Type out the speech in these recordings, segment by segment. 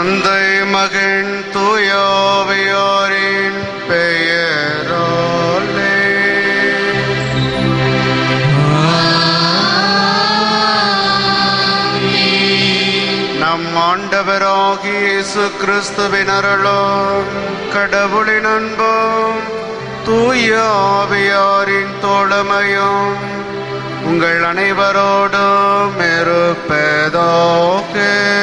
தந்தை மகன் தூயாவையோரின் பெயராலே நம் ஆண்டவராகிய இயேசு கிறிஸ்துவின் அருளும் கடவுளின் அன்பும் தூய ஆவியாரின் தோழமையும் உங்கள் அனைவரோடும் இருப்பதாக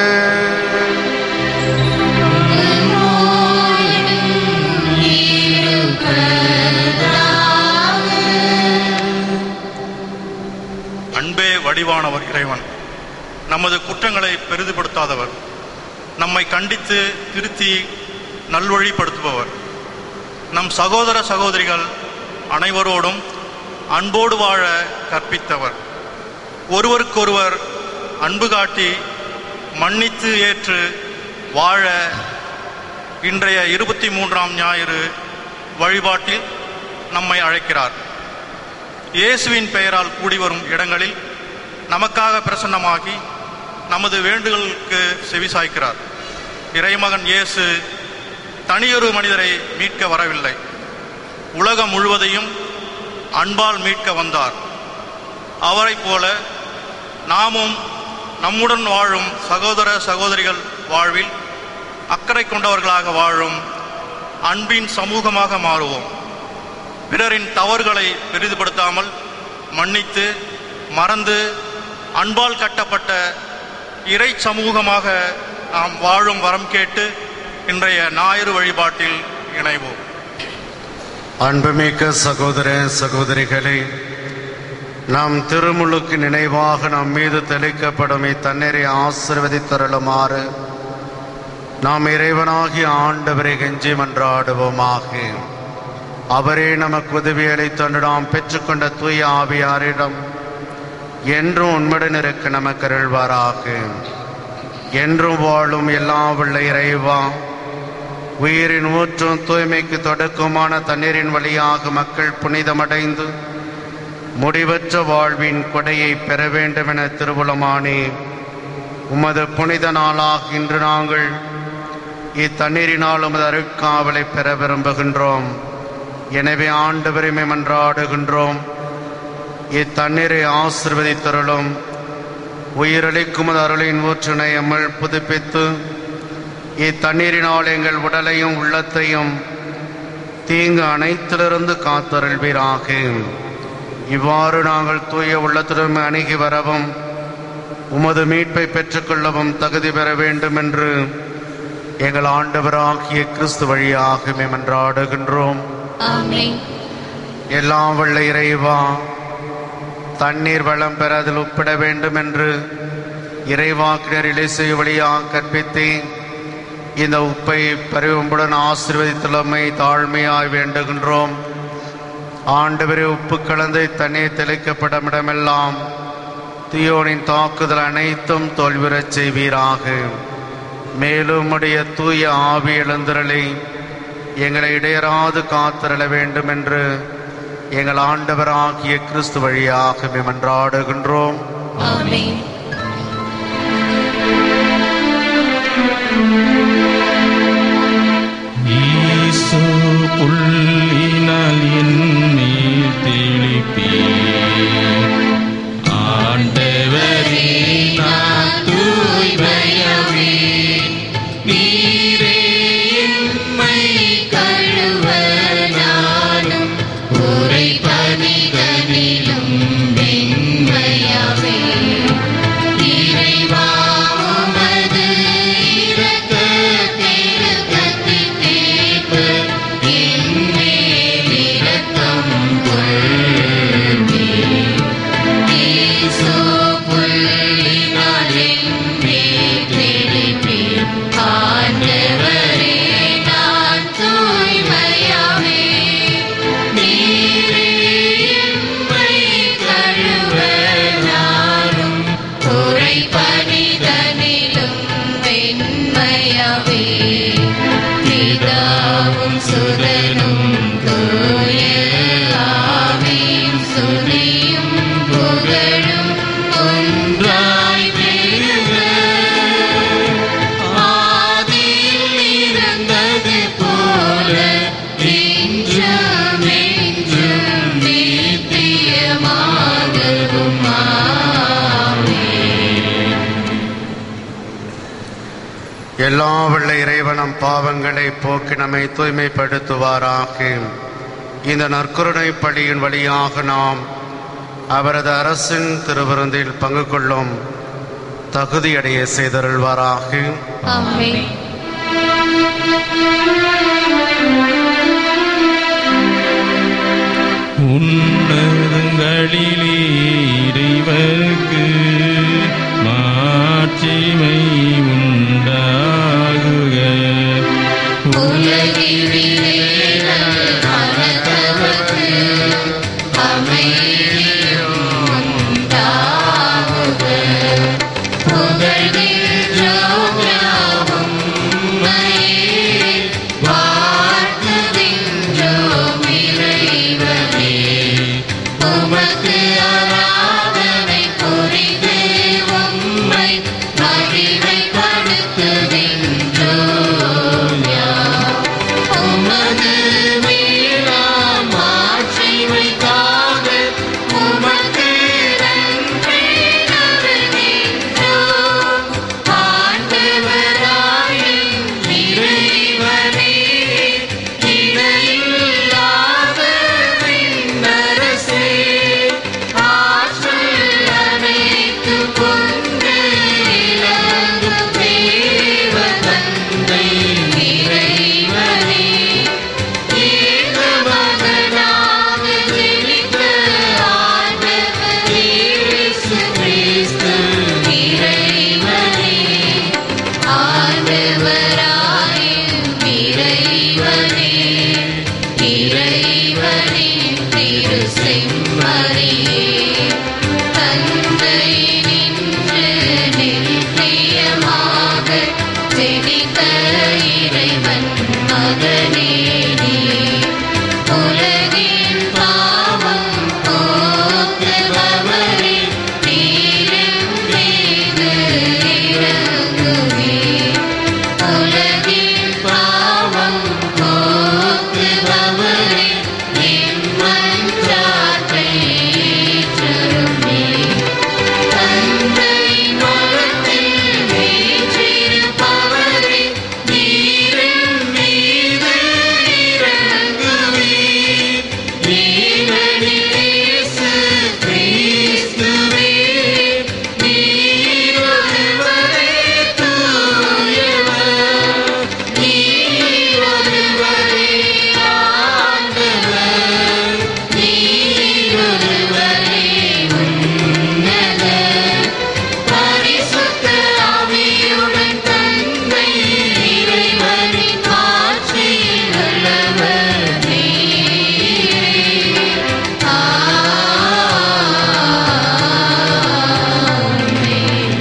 அன்பே வடிவானவர் இறைவன் நமது குற்றங்களை பெரிதுபடுத்தாதவர் நம்மை கண்டித்து திருத்தி நல்வழிப்படுத்துபவர் நம் சகோதர சகோதரிகள் அனைவரோடும் அன்போடு வாழ கற்பித்தவர் ஒருவருக்கொருவர் அன்பு காட்டி மன்னித்து ஏற்று வாழ இன்றைய இருபத்தி மூன்றாம் ஞாயிறு வழிபாட்டில் நம்மை அழைக்கிறார் இயேசுவின் பெயரால் கூடி வரும் இடங்களில் நமக்காக பிரசன்னமாகி நமது வேண்டுதலுக்கு செவிசாய்க்கிறார் இறைமகன் இயேசு தனியொரு மனிதரை மீட்க வரவில்லை உலகம் முழுவதையும் அன்பால் மீட்க வந்தார் அவரைப் போல நாமும் நம்முடன் வாழும் சகோதர சகோதரிகள் வாழ்வில் அக்கறை கொண்டவர்களாக வாழும் அன்பின் சமூகமாக மாறுவோம் பிறரின் தவறுகளை பெரிதுபடுத்தாமல் மன்னித்து மறந்து அன்பால் கட்டப்பட்ட இறை சமூகமாக நாம் வாழும் வரம் கேட்டு இன்றைய ஞாயிறு வழிபாட்டில் இணைவோம் அன்புமிக்க சகோதர சகோதரிகளே நம் திருமுழுக்கு நினைவாக நம் மீது தெளிக்கப்படும் இத்தண்ணீரை ஆசிர்வதித்தருளுமாறு நாம் இறைவனாகிய ஆண்டவரை கெஞ்சி மன்றாடுவோமாக அவரே நமக்கு உதவி அளித்தொன்று நாம் பெற்றுக்கொண்ட தூய ஆவியாரிடம் என்றும் உண்மையுடன் இருக்க நமக்கு அருள்வாராக என்றும் வாழும் எல்லா உள்ள இறைவா உயிரின் ஊற்றும் தூய்மைக்கு தொடக்கமான தண்ணீரின் வழியாக மக்கள் புனிதமடைந்து முடிவற்ற வாழ்வின் கொடையை பெற வேண்டும் என திருவுளமானே உமது புனித நாளாக இன்று நாங்கள் இத்தண்ணீரினால் உமது அருட்காவலை பெற விரும்புகின்றோம் எனவே ஆண்டவரைமை மன்றாடுகின்றோம் இத்தண்ணீரை ஆசிர்வதித்தருளும் உயிரளிக்கும் அது அருளின் ஊற்றினை எம்மல் புதுப்பித்து இத்தண்ணீரினால் எங்கள் உடலையும் உள்ளத்தையும் தீங்கு அனைத்திலிருந்து காத்தருள்வீராக இவ்வாறு நாங்கள் தூய உள்ளத்துடன் அணுகி வரவும் உமது மீட்பை பெற்றுக்கொள்ளவும் தகுதி பெற வேண்டும் என்று எங்கள் ஆண்டவராகிய கிறிஸ்து வழியாக மேமன்றாடுகின்றோம் ஆமென் எல்லாம் வல்ல இறைவா தண்ணீர் வளம் பெற அதில் உப்பிட வேண்டும் என்று இறைவாக்கினர் இலைசை வழியாக கற்பித்தேன் இந்த உப்பை பரிவம்புடன் ஆசீர்வதித்துள்ளமை தாழ்மையாய் வேண்டுகின்றோம் ஆண்டவரே உப்பு கலந்து தண்ணீர் தெளிக்கப்படும் இடமெல்லாம் தீயோனின் தாக்குதல் அனைத்தும் தோல்விறச் செய்வீராக மேலும் உடைய தூய ஆவி எழுந்திரலை எங்களை இடையராது காத்திரள வேண்டும் என்று எங்கள் ஆண்டவராகிய கிறிஸ்து வழியாக மன்றாடுகின்றோம் ஆமென் ஈசு புள்ளினால் என் மேல் தெளிப்பே ஆண்டவரே நான் தூய்மையவே நீரே எம்மை கழுவ நானும் உரை பணிதனிலும் வெண்மையாவே எல்லா வெள்ள இறைவனம் பாவங்களை போக்கி நம்மை தூய்மைப்படுத்துவாராக இந்த நற்கருணை பள்ளியின் வழியாக நாம் அவரது அரசின் திருவிருந்தில் பங்கு கொள்ளும் தகுதியடைய செய்தருள்வாராக ஆமென் உன்னதங்களிலே இறைவருக்கு மாட்சிமை உண்டாகுக உலகினிலே மனத்தவர்க்கு அமைதியும் உண்டாகுக. புகழ்கின்றோம் யாவும் உம்மையே. வாழ்த்துகின்றோம் இறைவனே. உமக்கு ஆராதனை புரிந்து உம்மை மகிமைப்படுத்துகின்றோம் யாம். உமது மீளாம் மாட்சிமைக்காக உமக்கு நன்றி நல்கின்றோம். ஆண்டவராயும் இறைவனே, இணையில்லாத விண்ணரசே, ஆற்றல் அனைத்தும் கொண்டு விளங்கும் தேவ தந்தை இறைவனே, ஏக மகனாக ஜெனித்த ஆண்டவர் இயேசு கிறிஸ்து இறைவனே, ஆண்டவராயும் இறைவனே, இறைவனின் திரு செம்மறியே, தந்தை நின்று நிர்ணயமாக ஜெனித்த இறைவன் மகனே நீ. உலகின் பாவம் போக்குபவரே, நீரின் மீது இறங்குவே. உலகின் பாவம் போக்குபவரே, என் மன்றாட்டை ஏற்றருளே. தந்தை மரத்தில் வீற்றிருப்பவரே, நீரின் மீது இறங்குவீர். நீரினில் இயேசு கிறிஸ்துவே, நீர் ஒருவரே தூயவர். நீர் ஒருவரே ஆண்டவர். நீர் ஒருவரே உன்னதர். பரிசுத்த ஆவியுடன் தந்தை இறைவனின் ஆட்சியில் உள்ளவர் நீரே. ஆமென்.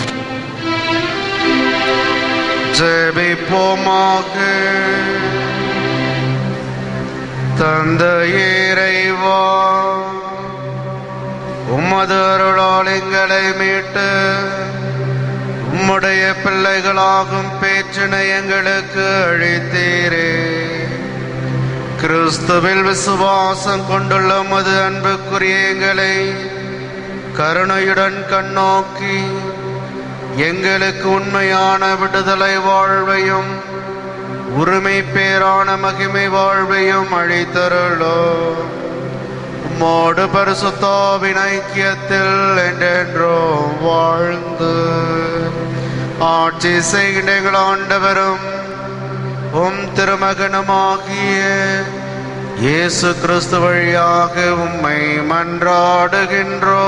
ஜெபிப்போமாக தந்தையே இறைவா உமது அருளால் எங்களை மீட்டு உம்முடைய பிள்ளைகளாகும் பேச்சினை எங்களுக்கு அழித்தீரே கிறிஸ்துவில் விசுவாசம் கொண்டுள்ள உமது அன்புக்குரிய எங்களை கருணையுடன் கண்ணோக்கி எங்களுக்கு உண்மையான விடுதலை வாழ்வையும் உரிமை பேரான மகிமை வாழ்வையும் அழித்தருளோ உம்மோடு பரிசுத்தாவின் ஐக்கியத்தில் என்றென்றோ வாழ்ந்து ஆட்சி செய்கின்ற எங்கள் ஆண்டவரும் உம் திருமகனுமாகிய இயேசு கிறிஸ்து வழியாக உம்மை மன்றாடுகின்றோ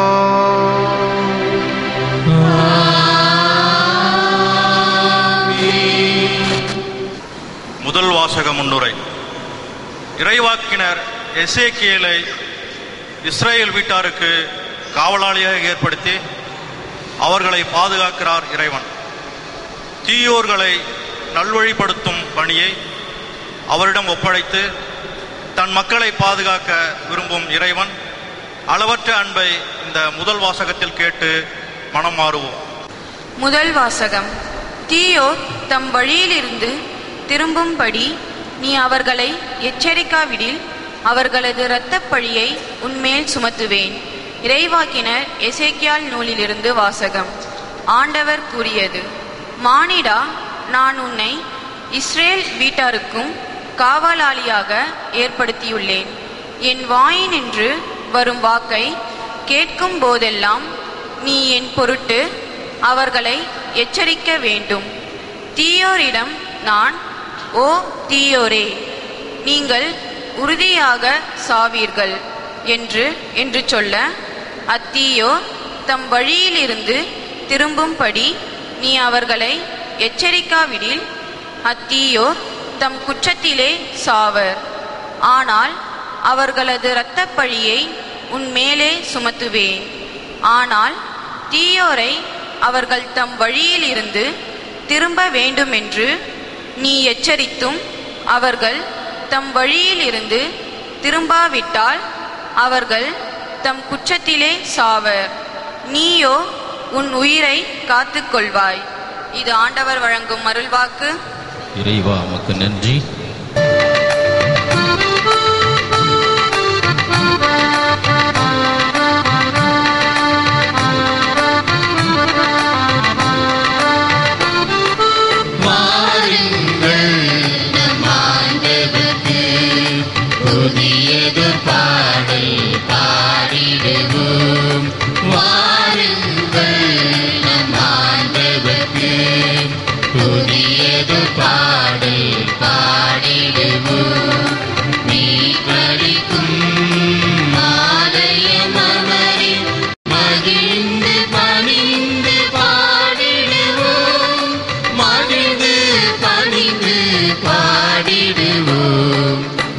முதல் வாசக முன்னுரை இறைவாக்கினர் எசேக்கியேலை இஸ்ரேல் வீட்டாருக்கு காவலாளியாக ஏற்படுத்தி அவர்களை பாதுகாக்கிறார் இறைவன் தீயோர்களை நல்வழிப்படுத்தும் பணியை அவரிடம் ஒப்படைத்து தன் மக்களை பாதுகாக்க விரும்பும் இறைவன் அளவற்ற அன்பை இந்த முதல் வாசகத்தில் கேட்டு மனம் மாறுவோம் முதல் வாசகம் தீயோர் தம் வழியிலிருந்து திரும்பும்படி நீ அவர்களை எச்சரிக்காவிடில் அவர்களது இரத்தப் பழியை உன்மேல் சுமத்துவேன் இறைவாக்கினர் எசேக்கியால் நூலிலிருந்து வாசகம் ஆண்டவர் கூறியது மானிடா நான் உன்னை இஸ்ரேல் வீட்டாருக்கும் காவலாளியாக ஏற்படுத்தியுள்ளேன் என் வாயினின்று வரும் வாக்கை கேட்கும் போதெல்லாம் நீ என் பொருட்டு அவர்களை எச்சரிக்க வேண்டும் தீயோரிடம் நான் ஓ தீயோரே நீங்கள் உறுதியாக சாவீர்கள் என்று என்று சொல்ல அத்தீயோர் தம் வழியிலிருந்து திரும்பும்படி நீ அவர்களை எச்சரிக்காவிடில் அத்தீயோர் தம் குற்றத்திலே சாவர் ஆனால் அவர்களது இரத்தப் பழியை உன் மேலே சுமத்துவேன் ஆனால் தீயோரை அவர்கள் தம் வழியிலிருந்து திரும்ப வேண்டுமென்று நீ எச்சரித்தும் அவர்கள் தம் வழியிலிருந்து திரும்பாவிட்டால் அவர்கள் தம் குற்றத்திலே சாவர் நீயோ உன் உயிரை காத்துக்கொள்வாய் இது ஆண்டவர் வழங்கும் அருள்வாக்கு இறைவா உமக்கு நன்றி வாருங்கள் நம் ஆண்டவருக்கு புதியது பாடல் பாடிடுவோம் வாருங்கள் நம் ஆண்டவருக்கு புதியது பாடல் பாடிடுவோம் மீட்பளிக்கும் ஆலயம் அமரில் மகிழ்ந்து பணிந்து பாடிடுவோம் மகிழ்ந்து பணிந்து பாடிடுவோம்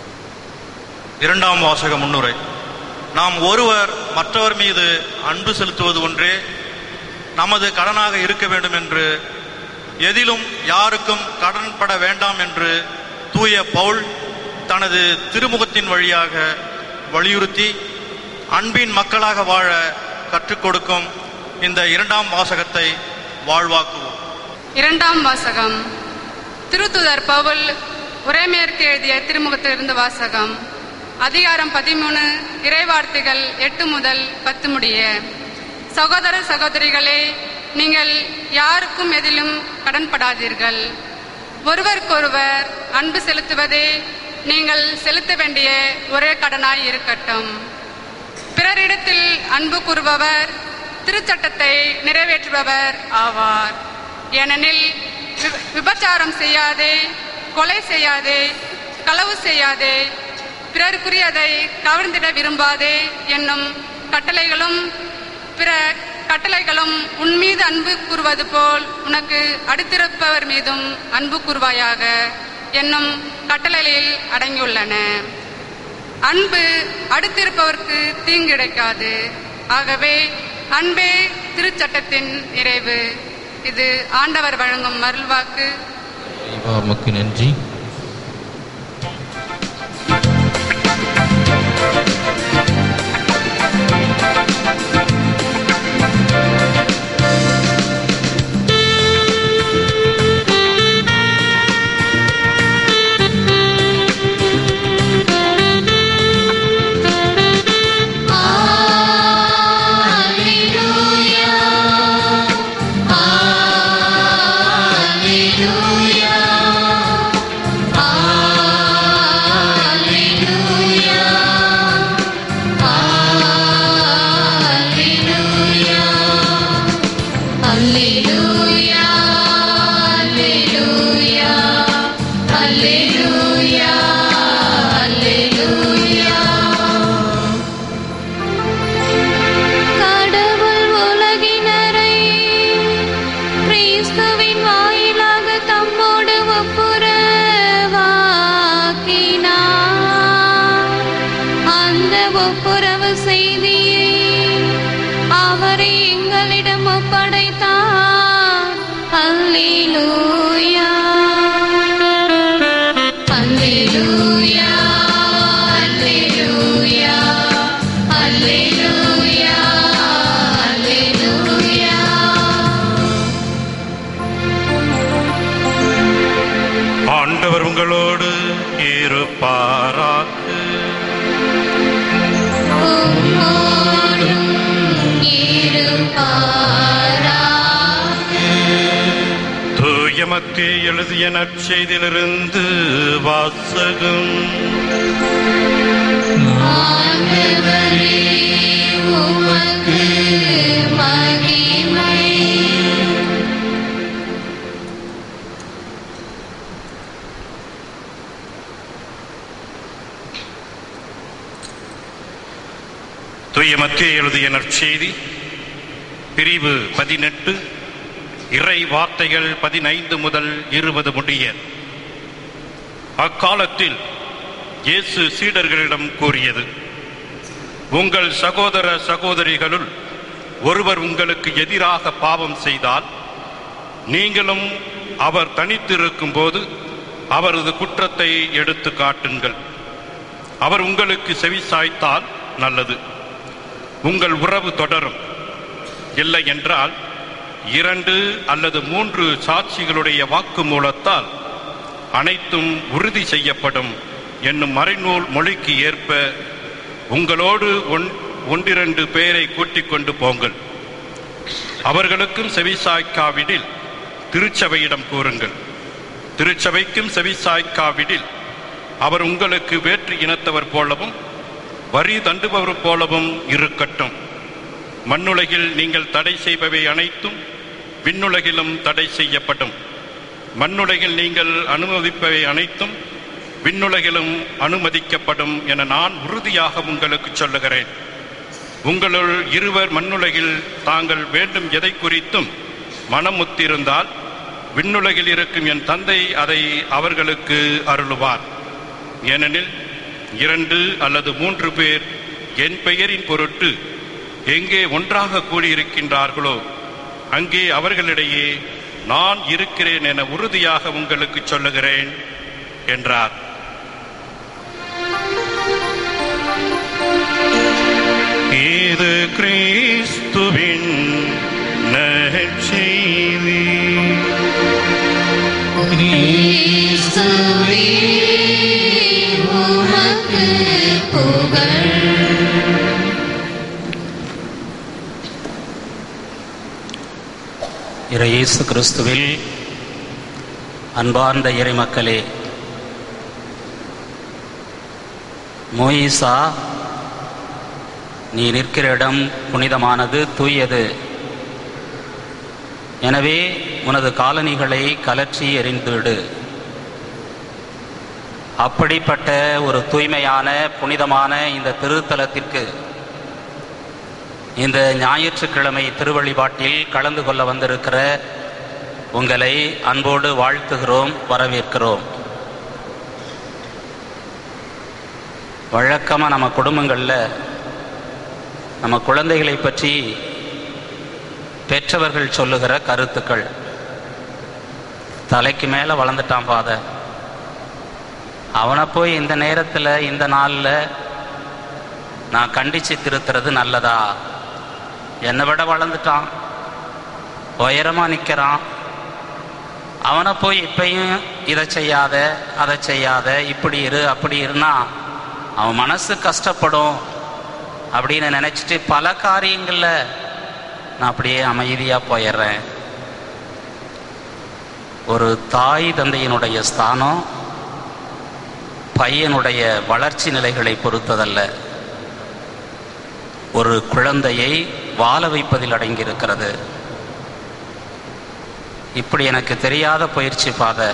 இரண்டாம் வாசக முன்னுரை நாம் ஒருவர் மற்றவர் மீது அன்பு செலுத்துவது ஒன்றே நமது கடனாக இருக்க வேண்டும் என்று எதிலும் யாருக்கும் கடன்பட வேண்டாம் என்று தூய பவுல் தனது திருமுகத்தின் வழியாக வலியுறுத்தி அன்பின் மக்களாக வாழ கற்றுக் கொடுக்கும் இந்த இரண்டாம் வாசகத்தை வாழ்வாக்குவோம் இரண்டாம் வாசகம் திருத்துதர் பவுல் உரைமேற்கு எழுதிய திருமுகத்திலிருந்து வாசகம் அதிகாரம் பதிமூணு இறைவார்த்தைகள் எட்டு முதல் பத்து முடிய சகோதர சகோதரிகளே நீங்கள் யாருக்கும் எதிலும் கடன்படாதீர்கள் ஒருவருக்கொருவர் அன்பு செலுத்துவதே நீங்கள் செலுத்த வேண்டிய ஒரே கடனாய் இருக்கட்டும் பிறரிடத்தில் அன்பு கூறுபவர் திருச்சட்டத்தை நிறைவேற்றுபவர் ஆவார் ஏனெனில் வி- விபச்சாரம் செய்யாதே கொலை செய்யாதே களவு செய்யாதே பிறருக்குரியதை கவர்ந்திட விரும்பாதே என்னும் கட்டளைகளும் பிற கட்டளைகளும் உன் மீது அன்பு கூறுவது போல் உனக்கு அடுத்திருப்பவர் மீதும் அன்பு கூறுவாயாக என்னும் கட்டளையில் அடங்கியுள்ளன அன்பு அடுத்திருப்பவர்க்கு தீங்கிழைக்காது ஆகவே அன்பே திருச்சட்டத்தின் நிறைவு இது ஆண்டவர் வழங்கும் அருள்வாக்கு இறைவா உமக்கு நன்றி Alleluia, Alleluia, Alleluia, Alleluia. கடவுள் உலகினரை கிறிஸ்துவின் வாயிலாக தம்மோடு ஒப்புரவாக்கினார் அந்த ஒப்புரவு செய்தியை அவரை எங்களிடம் ஒப்படைத்தார் அல்லேலூயா அல்லேலூயா அல்லேலூயா அல்லேலூயா அல்லேலூயா ஆண்டவர் உங்களோடு இருப்பாராக உம்மோடும் இருப்பாராக. தூய மத்திய எழுதிய நற்செய்தியிலிருந்து வாசகம் ஆண்டவரே உமக்கு மகிமை தூய மத்திய எழுதிய நற்செய்தி பிரிவு பதினெட்டு இறை வார்த்தைகள் பதினைந்து முதல் இருபது முடிய அக்காலத்தில் இயேசு சீடர்களிடம் கூறியது உங்கள் சகோதர சகோதரிகளுள் ஒருவர் உங்களுக்கு எதிராக பாவம் செய்தால் நீங்களும் அவர் தனித்திருக்கும் போது அவரது குற்றத்தை எடுத்து காட்டுங்கள் அவர் உங்களுக்கு செவிசாய்த்தால் நல்லது உங்கள் உறவு தொடரும் இல்லை என்றால் இரண்டு அல்லது மூன்று சாட்சிகளுடைய வாக்குமூலத்தால் அனைத்தும் உறுதி செய்யப்படும் என்னும் மறைநூல் மொழிக்கு ஏற்ப உங்களோடு ஒன் ஒன்றிரண்டு பேரை கூட்டிக் கொண்டு போங்கள் அவர்களுக்கும் செவிசாய்க்காவிடில் திருச்சபையிடம் கூறுங்கள் திருச்சபைக்கும் செவிசாய்க்காவிடில் அவர் உங்களுக்கு வேற்று இனத்தவர் போலவும் வரி தண்டுபவர் போலவும் இருக்கட்டும் மண்ணுலகில் நீங்கள் தடை செய்பவை அனைத்தும் விண்ணுலகிலும் தடை செய்யப்படும் மண்ணுலகில் நீங்கள் அனுமதிப்பவை அனைத்தும் விண்ணுலகிலும் அனுமதிக்கப்படும் என நான் உறுதியாக உங்களுக்கு சொல்லுகிறேன் உங்களுள் இருவர் மண்ணுலகில் தாங்கள் வேண்டும் எதை குறித்தும் மனமுத்திருந்தால் விண்ணுலகில் இருக்கும் என் தந்தை அதை அவர்களுக்கு அருளுவார் ஏனெனில் இரண்டு அல்லது மூன்று பேர் என் பெயரின் பொருட்டு எங்கே ஒன்றாக கூடியிருக்கின்றார்களோ அங்கே அவர்களிடையே நான் இருக்கிறேன் என உறுதியாக உங்களுக்கு சொல்லுகிறேன் என்றார் இது கிறிஸ்துவின் நற்செய்தி இயேசுவே உமக்கு புகழ் இறை இயேசு கிறிஸ்துவில் அன்பார்ந்த இறைமக்களே மோயிசா நீ நிற்கிற இடம் புனிதமானது தூயது எனவே உனது காலணிகளை கலற்றி எறிந்துவிடு அப்படிப்பட்ட ஒரு தூய்மையான புனிதமான இந்த திருத்தலத்திற்கு இந்த ஞாயிற்றுக்கிழமை திருவழிபாட்டில் கலந்து கொள்ள வந்திருக்கிற உங்களை அன்போடு வாழ்த்துகிறோம் வரவேற்கிறோம் வழக்கமாக நம்ம குடும்பங்களில் நம்ம குழந்தைகளை பற்றி பெற்றவர்கள் சொல்லுகிற கருத்துக்கள் தலைக்கு மேலே வளர்ந்துட்டான் பாத அவனை போய் இந்த நேரத்தில் இந்த நாளில் நான் கண்டிச்சு திருத்துறது நல்லதா என்னை விட வளர்ந்துட்டான் உயரமாக நிற்கிறான் அவனை போய் இப்பயும் இதை செய்யாத அதை செய்யாத இப்படி இரு அப்படி இருனா அவன் மனசு கஷ்டப்படும் அப்படின்னு நினச்சிட்டு பல காரியங்களில் நான் அப்படியே அமைதியாக போயிடுறேன் ஒரு தாய் தந்தையினுடைய ஸ்தானம் பையனுடைய வளர்ச்சி நிலைகளை பொறுத்ததல்ல ஒரு குழந்தையை வாழ வைப்பதில் அடங்கியிருக்கிறது இப்படி எனக்கு தெரியாத பயிற்சி பாதை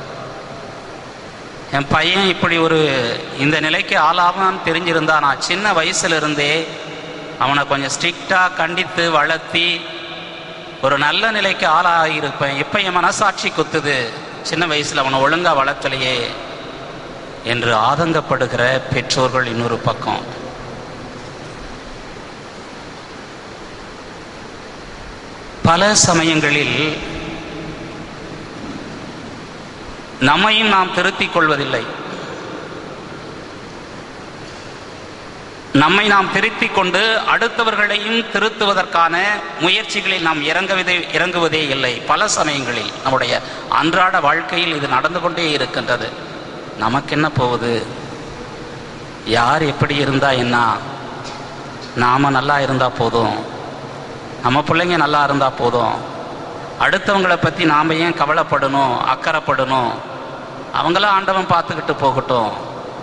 என் பையன் இப்படி ஒரு இந்த நிலைக்கு ஆளாவான்னு தெரிஞ்சிருந்தா நான் சின்ன வயசுல இருந்தே அவனை கொஞ்சம் ஸ்ட்ரிக்டாக கண்டித்து வளர்த்தி ஒரு நல்ல நிலைக்கு ஆளாகியிருப்பேன் இப்போ என் மனசாட்சி குத்துது சின்ன வயசில் அவனை ஒழுங்காக வளர்த்தலையே என்று ஆதங்கப்படுகிற பெற்றோர்கள் இன்னொரு பக்கம் பல சமயங்களில் நம்மையும் நாம் திருத்திக் கொள்வதில்லை நம்மை நாம் திருத்திக் கொண்டு அடுத்தவர்களையும் திருத்துவதற்கான முயற்சிகளில் நாம் இறங்குவதே இறங்குவதே இல்லை பல சமயங்களில் நம்முடைய அன்றாட வாழ்க்கையில் இது நடந்து கொண்டே இருக்கின்றது நமக்கு என்ன போகுது யார் எப்படி இருந்தா என்ன நாம நல்லா இருந்தா போதும் நம்ம பிள்ளைங்க நல்லா இருந்தா போதும் அடுத்தவங்களை பற்றி நாம் ஏன் கவலைப்படணும் அக்கறைப்படணும் அவங்களாம் ஆண்டவன் பார்த்துக்கிட்டு போகட்டும்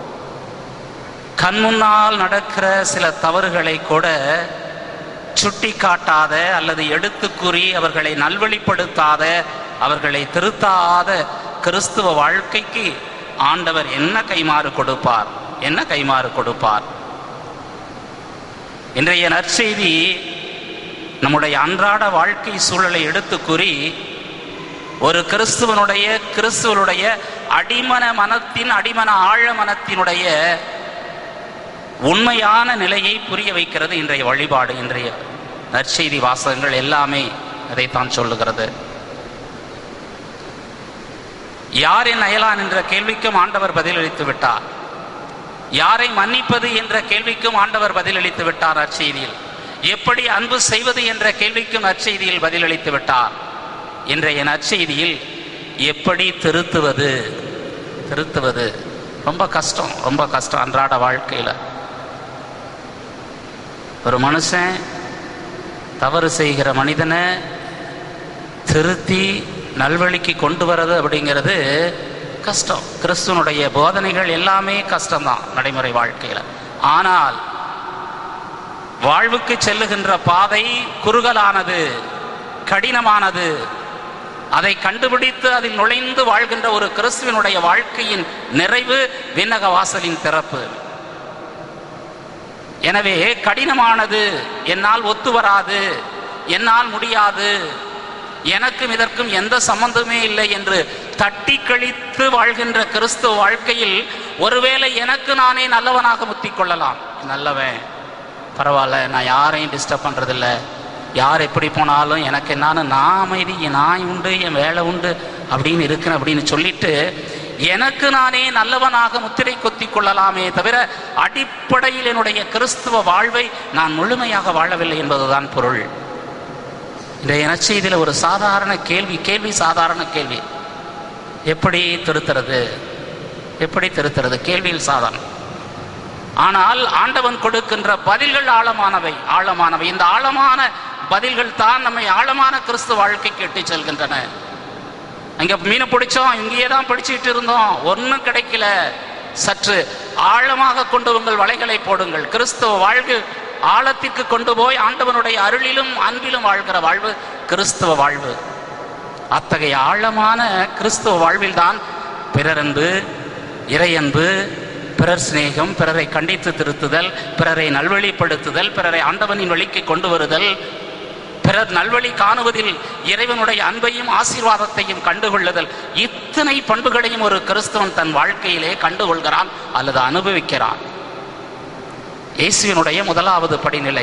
கண் முன்னால் நடக்கிற சில தவறுகளை கூட சுட்டி காட்டாத அல்லது எடுத்து கூறி அவர்களை நல்வழிப்படுத்தாத அவர்களை திருத்தாத கிறிஸ்துவ வாழ்க்கைக்கு ஆண்டவர் என்ன கைமாறு கொடுப்பார் என்ன கைமாறு கொடுப்பார் இன்றைய நற்செய்தி நம்முடைய அன்றாட வாழ்க்கை சூழலை எடுத்து கூறி ஒரு கிறிஸ்துவனுடைய கிறிஸ்துவனுடைய அடிமன மனத்தின் அடிமன ஆழ மனத்தினுடைய உண்மையான நிலையை புரிய வைக்கிறது இன்றைய வழிபாடு இன்றைய நற்செய்தி வாசகங்கள் எல்லாமே அதைத்தான் சொல்லுகிறது யாரின் அயலான் என்ற கேள்விக்கும் ஆண்டவர் பதிலளித்து விட்டார் யாரை மன்னிப்பது என்ற கேள்விக்கும் ஆண்டவர் பதிலளித்து விட்டார் நற்செய்தியில் எப்படி அன்பு செய்வது என்ற கேள்விக்கும் நற்செய்தியில் பதிலளித்து விட்டார் இன்றைய நற்செய்தியில் எப்படி திருத்துவது திருத்துவது ரொம்ப கஷ்டம் ரொம்ப கஷ்டம் அன்றாட வாழ்க்கையில் ஒரு மனுஷன் தவறு செய்கிற மனிதனை திருத்தி நல்வழிக்கு கொண்டு வர்றது அப்படிங்கிறது கஷ்டம் கிறிஸ்துவனுடைய போதனைகள் எல்லாமே கஷ்டம்தான் நடைமுறை வாழ்க்கையில் ஆனால் வாழ்வுக்கு செல்லுகின்ற பாதை குறுகலானது கடினமானது அதை கண்டுபிடித்து அதில் நுழைந்து வாழ்கின்ற ஒரு கிறிஸ்துவனுடைய வாழ்க்கையின் நிறைவு விண்ணக வாசலின் திறப்பு எனவே கடினமானது என்னால் ஒத்து வராது என்னால் முடியாது எனக்கும் இதற்கும் எந்த சம்பந்தமே இல்லை என்று தட்டி கழித்து வாழ்கின்ற கிறிஸ்துவ வாழ்க்கையில் ஒருவேளை எனக்கு நானே நல்லவனாக முத்திக் கொள்ளலாம் நல்லவன் பரவாயில்ல நான் யாரையும் டிஸ்டர்ப் பண்றதில்ல யார் எப்படி போனாலும் எனக்கு என்னன்னு நான் அமைதி என் நாய் உண்டு என் வேலை உண்டு அப்படின்னு இருக்கிறேன் அப்படின்னு சொல்லிட்டு எனக்கு நானே நல்லவனாக முத்திரை கொத்தி கொள்ளலாமே தவிர அடிப்படையில் என்னுடைய கிறிஸ்துவ வாழ்வை நான் முழுமையாக வாழவில்லை என்பதுதான் பொருள் இந்த நற்செய்தியில் ஒரு சாதாரண கேள்வி கேள்வி சாதாரண கேள்வி எப்படி திருத்துறது எப்படி திருத்துறது கேள்வியில் சாதாரணம் ஆனால் ஆண்டவன் கொடுக்கின்ற பதில்கள் ஆழமானவை ஆழமானவை இந்த ஆழமான பதில்கள் தான் நம்மை ஆழமான கிறிஸ்துவ வாழ்க்கைக்கு எட்டி செல்கின்றன அங்க மீனை பிடிச்சோம் இங்கேயே தான் பிடிச்சிட்டு இருந்தோம் ஒன்றும் கிடைக்கல சற்று ஆழமாக கொண்டு உங்கள் வலைகளை போடுங்கள் கிறிஸ்துவ வாழ்வு ஆழத்திற்கு கொண்டு போய் ஆண்டவனுடைய அருளிலும் அன்பிலும் வாழ்கிற வாழ்வு கிறிஸ்துவ வாழ்வு அத்தகைய ஆழமான கிறிஸ்துவ வாழ்வில்தான் பிறரன்பு இறையன்பு பிறர் சிநேகம் பிறரை கண்டித்து திருத்துதல் பிறரை நல்வழிப்படுத்துதல் பிறரை ஆண்டவனின் வழிக்கு கொண்டு வருதல் பிறர் நல்வழி காணுவதில் இறைவனுடைய அன்பையும் ஆசீர்வாதத்தையும் கண்டுகொள்ளுதல் இத்தனை பண்புகளையும் ஒரு கிறிஸ்தவன் தன் வாழ்க்கையிலே கண்டுகொள்கிறான் அல்லது அனுபவிக்கிறான் இயேசுவினுடைய முதலாவது படிநிலை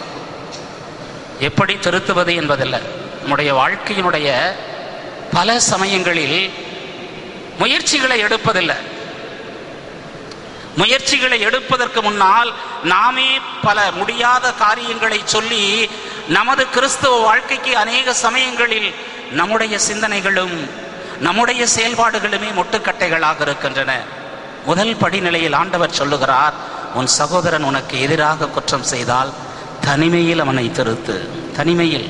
எப்படி திருத்துவது என்பதல்ல நம்முடைய வாழ்க்கையினுடைய பல சமயங்களில் முயற்சிகளை எடுப்பதில்லை முயற்சிகளை எடுப்பதற்கு முன்னால் நாமே பல முடியாத காரியங்களை சொல்லி நமது கிறிஸ்தவ வாழ்க்கைக்கு அநேக சமயங்களில் நம்முடைய சிந்தனைகளும் நம்முடைய செயல்பாடுகளுமே முட்டுக்கட்டைகளாக இருக்கின்றன முதல் படிநிலையில் ஆண்டவர் சொல்லுகிறார் உன் சகோதரன் உனக்கு எதிராக குற்றம் செய்தால் தனிமையில் அவனை திருத்து தனிமையில்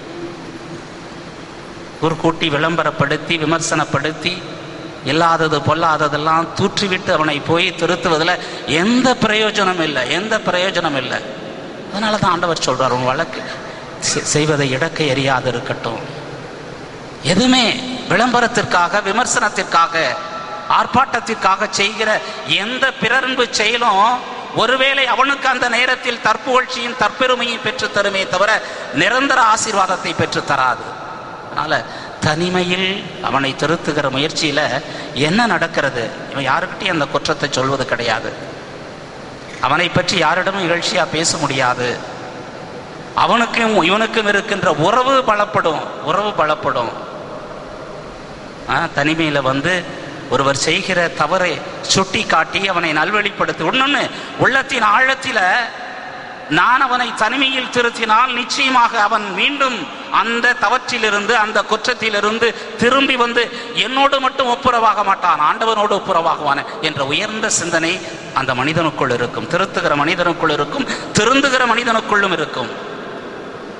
ஒரு கூட்டி விளம்பரப்படுத்தி விமர்சனப்படுத்தி இல்லாதது பொல்லாததெல்லாம் தூற்றிவிட்டு அவனை போய் திருத்துவதில் எந்த பிரயோஜனம் இல்லை எந்த பிரயோஜனம் இல்லை அதனால தான் ஆண்டவர் சொல்றார் உன் வழக்கு செ- செய்வதை இடக்க எறியாது இருக்கட்டும் எதுவுமே விளம்பரத்திற்காக விமர்சனத்திற்காக ஆர்ப்பாட்டத்திற்காக செய்கிற எந்த பிறன்பு செயலும் ஒருவேளை அவனுக்கு அந்த நேரத்தில் தற்புகழ்ச்சியும் தற்பெருமையும் பெற்று தருமே தவிர நிரந்தர ஆசீர்வாதத்தை பெற்று தராது அதனால தனிமையில் அவனை திருத்துகிற முயற்சியில என்ன நடக்கிறது இவன் யாருக்கிட்டையும் அந்த குற்றத்தை சொல்வது கிடையாது அவனை பற்றி யாரிடமும் இகழ்ச்சியா பேச முடியாது அவனுக்கும் இவனுக்கும் இருக்கின்ற உறவு பலப்படும் உறவு பலப்படும் ஆ, தனிமையில வந்து ஒருவர் செய்கிற தவறை சுட்டி காட்டி அவனை நல்வழிப்படுத்தி ஒன்னொன்னு உள்ளத்தின் ஆழத்தில நான் அவனை தனிமையில் திருத்தினால் நிச்சயமாக அவன் மீண்டும் அந்த தவற்றிலிருந்து அந்த குற்றத்திலிருந்து திரும்பி வந்து என்னோடு மட்டும் ஒப்புரவாக மாட்டான் ஆண்டவனோடு ஒப்புரவாகுவான் என்ற உயர்ந்த சிந்தனை அந்த மனிதனுக்குள் இருக்கும் திருத்துகிற மனிதனுக்குள் இருக்கும் திருந்துகிற மனிதனுக்குள்ளும் இருக்கும்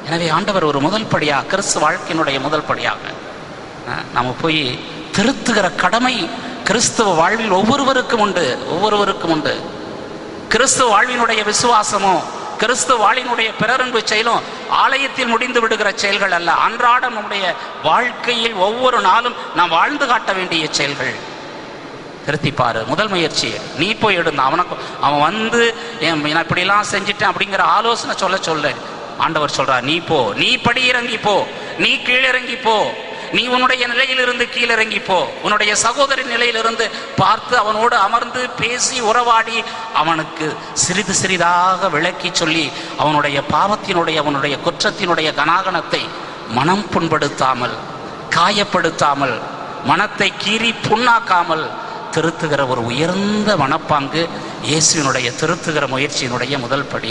எனவே ஆண்டவர் ஒரு முதல் படியாக கிறிஸ்து வாழ்க்கையினுடைய முதல் படியாக அஹ், நம்ம போய் திருத்துகிற கடமை கிறிஸ்துவ வாழ்வில் ஒவ்வொருவருக்கும் உண்டு ஒவ்வொருவருக்கும் உண்டு கிறிஸ்துவ வாழ்வினுடைய விசுவாசமும் கிறிஸ்துவ வாழ்வினுடைய பிறரன்பு செயலும் ஆலயத்தில் முடிந்து விடுகிற செயல்கள் அல்ல அன்றாடம் நம்முடைய வாழ்க்கையில் ஒவ்வொரு நாளும் நாம் வாழ்ந்து காட்ட வேண்டிய செயல்கள் திருத்தி பாரு முதல் முயற்சி நீ போய் எடுந்த அவனுக்கு அவன் வந்து என் நான் இப்படிலாம் செஞ்சுட்டேன் அப்படிங்கிற ஆலோசனை சொல்ல சொல்ல ஆண்டவர் சொல்றார் நீ போ நீ படி இறங்கி போ நீ கீழிறங்கி போ நீ உன்னுடைய நிலையிலிருந்து கீழிறங்கி போ உன்னுடைய சகோதரின் நிலையிலிருந்து பார்த்து அவனோடு அமர்ந்து பேசி உறவாடி அவனுக்கு சிறிது சிறிதாக விளக்கி சொல்லி அவனுடைய பாவத்தினுடைய அவனுடைய குற்றத்தினுடைய கனாகனத்தை மனம் புண்படுத்தாமல் காயப்படுத்தாமல் மனத்தை கீறி புண்ணாக்காமல் திருத்துகிற ஒரு உயர்ந்த மனப்பாங்கு இயேசுவினுடைய திருத்துகிற முயற்சியினுடைய முதல் படி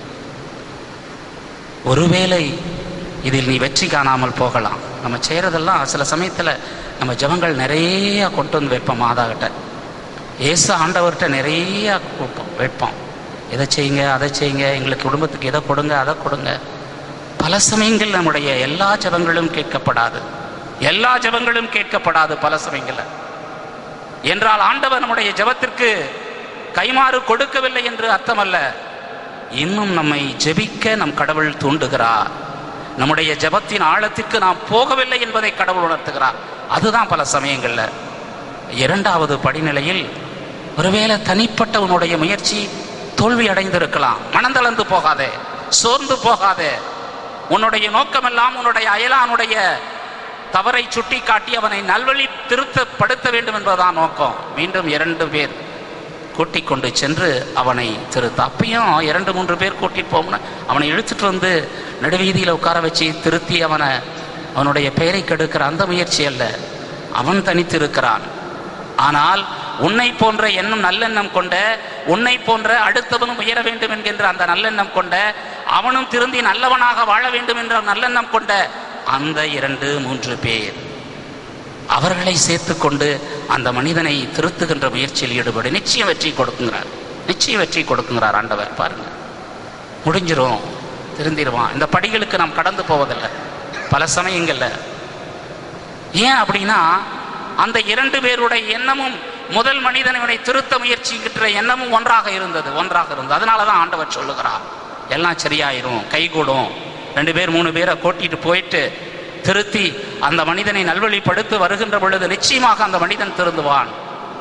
ஒருவேளை இதில் நீ வெற்றி காணாமல் போகலாம் நம்ம செய்கிறதெல்லாம் சில சமயத்தில் நம்ம ஜெபங்கள் நிறைய கொண்டு வந்து வைப்போம் மாதாகிட்ட ஏசு ஆண்டவர்கிட்ட நிறைய கொடுப்போம் வைப்போம் இதை செய்யுங்க அதை செய்யுங்க எங்களுக்கு குடும்பத்துக்கு இதை கொடுங்க அதை கொடுங்க பல சமயங்கள் நம்முடைய எல்லா ஜெபங்களும் கேட்கப்படாது எல்லா ஜெபங்களும் கேட்கப்படாது பல சமயங்களில் என்றால் ஆண்டவர் நம்முடைய ஜெபத்திற்கு கைமாறு கொடுக்கவில்லை என்று அர்த்தமல்ல இன்னும் நம்மை ஜெபிக்க நம் கடவுள் தூண்டுகிறார் நம்முடைய ஜெபத்தின் ஆழத்திற்கு நாம் போகவில்லை என்பதை கடவுள் உணர்த்துகிறார் அதுதான் பல சமயங்கள்ல இரண்டாவது படிநிலையில் ஒருவேளை தனிப்பட்ட உன்னுடைய முயற்சி தோல்வி அடைந்திருக்கலாம் மனந்தளர்ந்து போகாதே சோர்ந்து போகாதே உன்னுடைய நோக்கமெல்லாம் உன்னுடைய அயலானுடைய தவறை சுட்டி காட்டி அவனை நல்வழி திருத்தப்படுத்த வேண்டும் என்பதுதான் நோக்கம் மீண்டும் இரண்டு பேர் கூட்டிக் கொண்டு சென்று அவனை திருத்த அப்பயும் இரண்டு மூன்று பேர் கூட்டிட்டு போம்னா அவனை இழுத்துட்டு வந்து நடுவீதியில் உட்கார வச்சு திருத்தி அவனை அவனுடைய பெயரை கெடுக்கிற அந்த முயற்சி அல்ல அவன் தனித்து இருக்கிறான் ஆனால் உன்னை போன்ற எண்ணம் நல்லெண்ணம் கொண்ட உன்னை போன்ற அடுத்தவனும் உயர வேண்டும் என்கின்ற அந்த நல்லெண்ணம் கொண்ட அவனும் திருந்தி நல்லவனாக வாழ வேண்டும் என்ற நல்லெண்ணம் கொண்ட அந்த இரண்டு மூன்று பேர் அவர்களை சேர்த்துக்கொண்டு அந்த மனிதனை திருத்துகின்ற முயற்சியில் ஈடுபடு நிச்சயம் வெற்றி கொடுக்குங்கிறார் நிச்சயம் வெற்றி கொடுக்குங்கிறார் ஆண்டவர் பாருங்க முடிஞ்சிரும் திருந்திருவான் இந்த படிகளுக்கு நாம் கடந்து போவதில்லை பல சமயங்கள்ல ஏன் அப்படின்னா அந்த இரண்டு பேருடைய எண்ணமும் முதல் மனிதனை திருத்த முயற்சிக்கின்ற எண்ணமும் ஒன்றாக இருந்தது ஒன்றாக இருந்தது அதனால தான் ஆண்டவர் சொல்லுகிறார் எல்லாம் சரியாயிரும் கைகூடும் ரெண்டு பேர் மூணு பேரை கூட்டிட்டு போயிட்டு திருத்தி அந்த மனிதனை நல்வழிப்படுத்தி வருகின்ற பொழுது நிச்சயமாக அந்த மனிதன் திருந்துவான்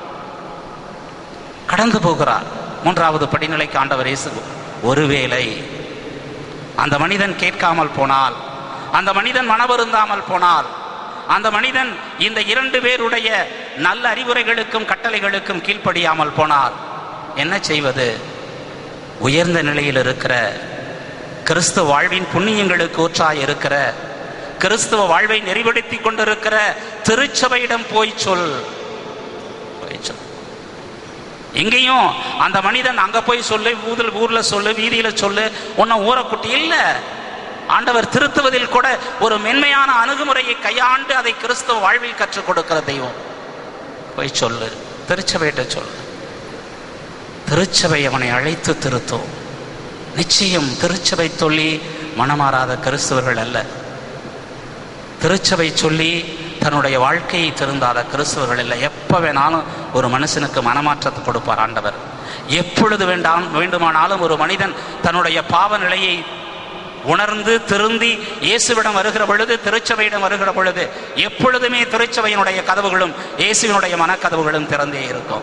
கடந்து போகிறார் மூன்றாவது படிநிலைக்கு ஆண்டவர் இயேசு ஒருவேளை அந்த மனிதன் கேட்காமல் போனால் அந்த மனிதன் மனவருந்தாமல் போனால் அந்த மனிதன் இந்த இரண்டு பேருடைய நல்ல அறிவுரைகளுக்கும் கட்டளைகளுக்கும் கீழ்ப்படியாமல் போனால் என்ன செய்வது உயர்ந்த நிலையில் இருக்கிற கிறிஸ்துவ வாழ்வின் புண்ணியங்களுக்கு ஊற்றாய் இருக்கிற கிறிஸ்துவ வாழ்வை நெறிப்படுத்தி கொண்டிருக்கிற திருச்சபையிடம் போய் சொல் போய் சொல் இங்கேயும் அந்த மனிதன் அங்க போய் சொல்லு ஊரில் ஊர்ல சொல்லு வீதியில சொல்லு உன்னை ஊறக்குட்டி இல்ல ஆண்டவர் திருத்துவதில் கூட ஒரு மென்மையான அணுகுமுறையை கையாண்டு அதை கிறிஸ்துவ வாழ்வில் கற்றுக் கொடுக்கிற தெய்வம் போய் சொல்லு திருச்சபையிட்ட சொல்லு திருச்சபை அவனை அழைத்து திருத்தும் நிச்சயம் திருச்சபை சொல்லி மனமாறாத கிறிஸ்தவர்கள் அல்ல திருச்சபை சொல்லி தன்னுடைய வாழ்க்கையை திருந்தாத கிறிஸ்தவர்கள் இல்லை எப்போ வேணாலும் ஒரு மனுஷனுக்கு மனமாற்றத்தை கொடுப்பார் ஆண்டவர் எப்பொழுது வேண்டாம் வேண்டுமானாலும் ஒரு மனிதன் தன்னுடைய பாவ நிலையை உணர்ந்து திருந்தி இயேசுவிடம் வருகிற பொழுது திருச்சபையிடம் வருகிற பொழுது எப்பொழுதுமே திருச்சபையினுடைய கதவுகளும் இயேசுவினுடைய மனக்கதவுகளும் திறந்தே இருக்கும்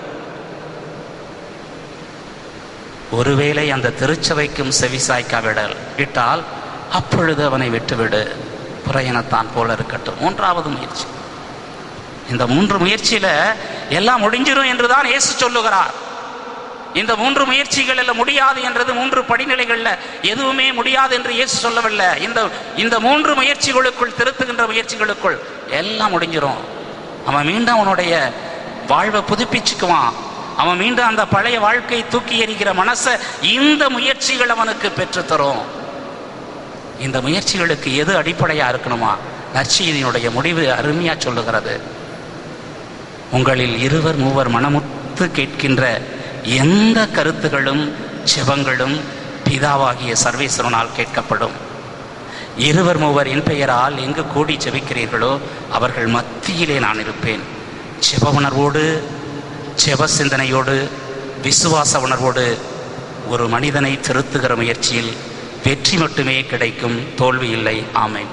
ஒருவேளை அந்த திருச்சபைக்கும் செவிசாய்க்காவிட விட்டால் அப்பொழுது அவனை விட்டுவிடு புறையனத்தான் போல இருக்கட்டும் மூன்றாவது முயற்சி இந்த மூன்று முயற்சியில எல்லாம் முடிஞ்சிடும் என்றுதான் இயேசு சொல்லுகிறார் இந்த மூன்று முயற்சிகள் எல்லாம் முடியாது என்றது மூன்று படிநிலைகள்ல எதுவுமே முடியாது என்று இயேசு சொல்லவில்லை இந்த இந்த மூன்று முயற்சிகளுக்குள் திருத்துகின்ற முயற்சிகளுக்குள் எல்லாம் முடிஞ்சிரும் அவன் மீண்டும் அவனுடைய வாழ்வை புதுப்பிச்சுக்குவான் அவன் மீண்டும் அந்த பழைய வாழ்க்கையை தூக்கி எறிகிற மனசை இந்த முயற்சிகள் அவனுக்கு பெற்றுத்தரும் இந்த முயற்சிகளுக்கு எது அடிப்படையா இருக்கணுமா நற்செய்தியினுடைய முடிவு அருமையா சொல்லுகிறது உங்களில் இருவர் மூவர் மனமுத்து கேட்கின்ற எந்த கருத்துகளும் செபங்களும் பிதாவாகிய சர்வேஸ்வரனால் கேட்கப்படும் இருவர் மூவர் என் பெயரால் எங்கு கூடி ஜெபிக்கிறீர்களோ அவர்கள் மத்தியிலே நான் இருப்பேன் ஜெப உணர்வோடு ஜெப சிந்தனையோடு விசுவாச உணர்வோடு ஒரு மனிதனை திருத்துகிற முயற்சியில் வெற்றி மட்டுமே கிடைக்கும் தோல்வி இல்லை ஆமென்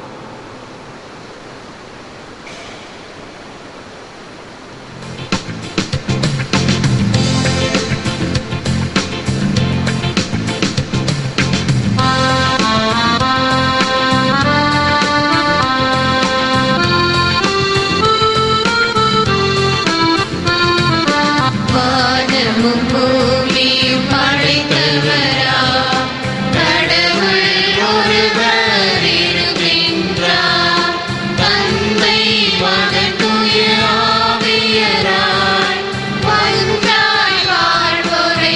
வானமும் பூமியும் படைத்தவரா கடவுள் ஒருவர் இருக்கின்றார் தந்தை மகன் தூய ஆவியராய் ஒன்றாய் வாழ்வோரை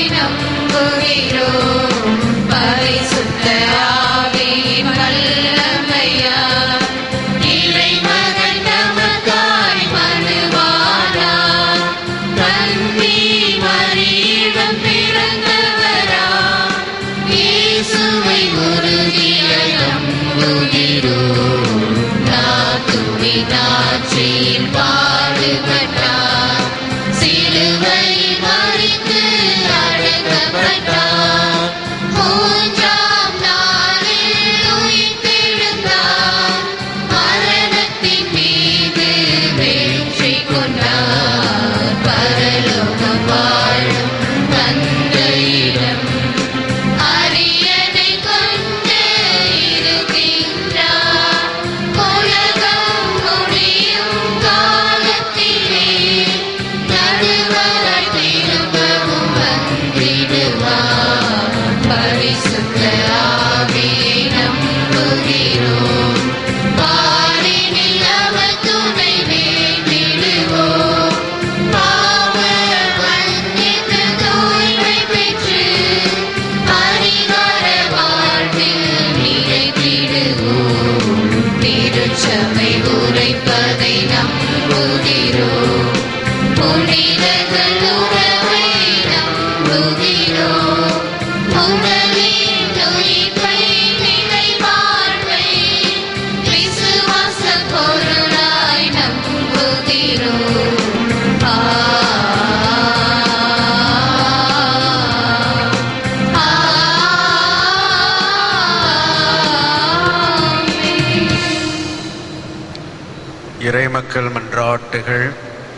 நம்புகிறோம் பரிசுத்த ஆவியின் வல்லமையால் இறைமகன் நமக்காய் மனுவானார் தந்தை மறியிடம் பிறந்தவரா இயேசுவை உறுதியாய் நம்புகிறோம் நாத்துவினாட்சியில் பாடுபட்டார் சிலுவை மறித்து அடக்கப்பட்டார் மூன்றாம் நாளில் உயிர்த்தெழுந்தார் மரணத்தின் மீது வெற்றி கொண்டார் பரலோகம் வாழும் தந்தையிடம் அரியணை கொண்டு இருக்கின்றார் உலகம் முடியும் காலத்திலே நடுவராய் திரும்பவும் வந்திடுவார் பரிசுத்த ஆவியை நம்புகிறோம் பாரினில் அவர் துணை வேண்டிடுவோம் பாவ மன்னிப்பு தூய்மை பெற்று பரிகார வாழ்வில் நிலைத்திடுவோம் திருச்சபை உரைப்பதை நம்புகிறோம் புனிதர்கள் உறவை நம்புகிறோம் உடலின் உயிர்ப்பை நிலை வாழ்வை விசுவாச பொருளாய் நம்புகிறோம் ஆ இறைமக்கள் மன்றாட்டுகள்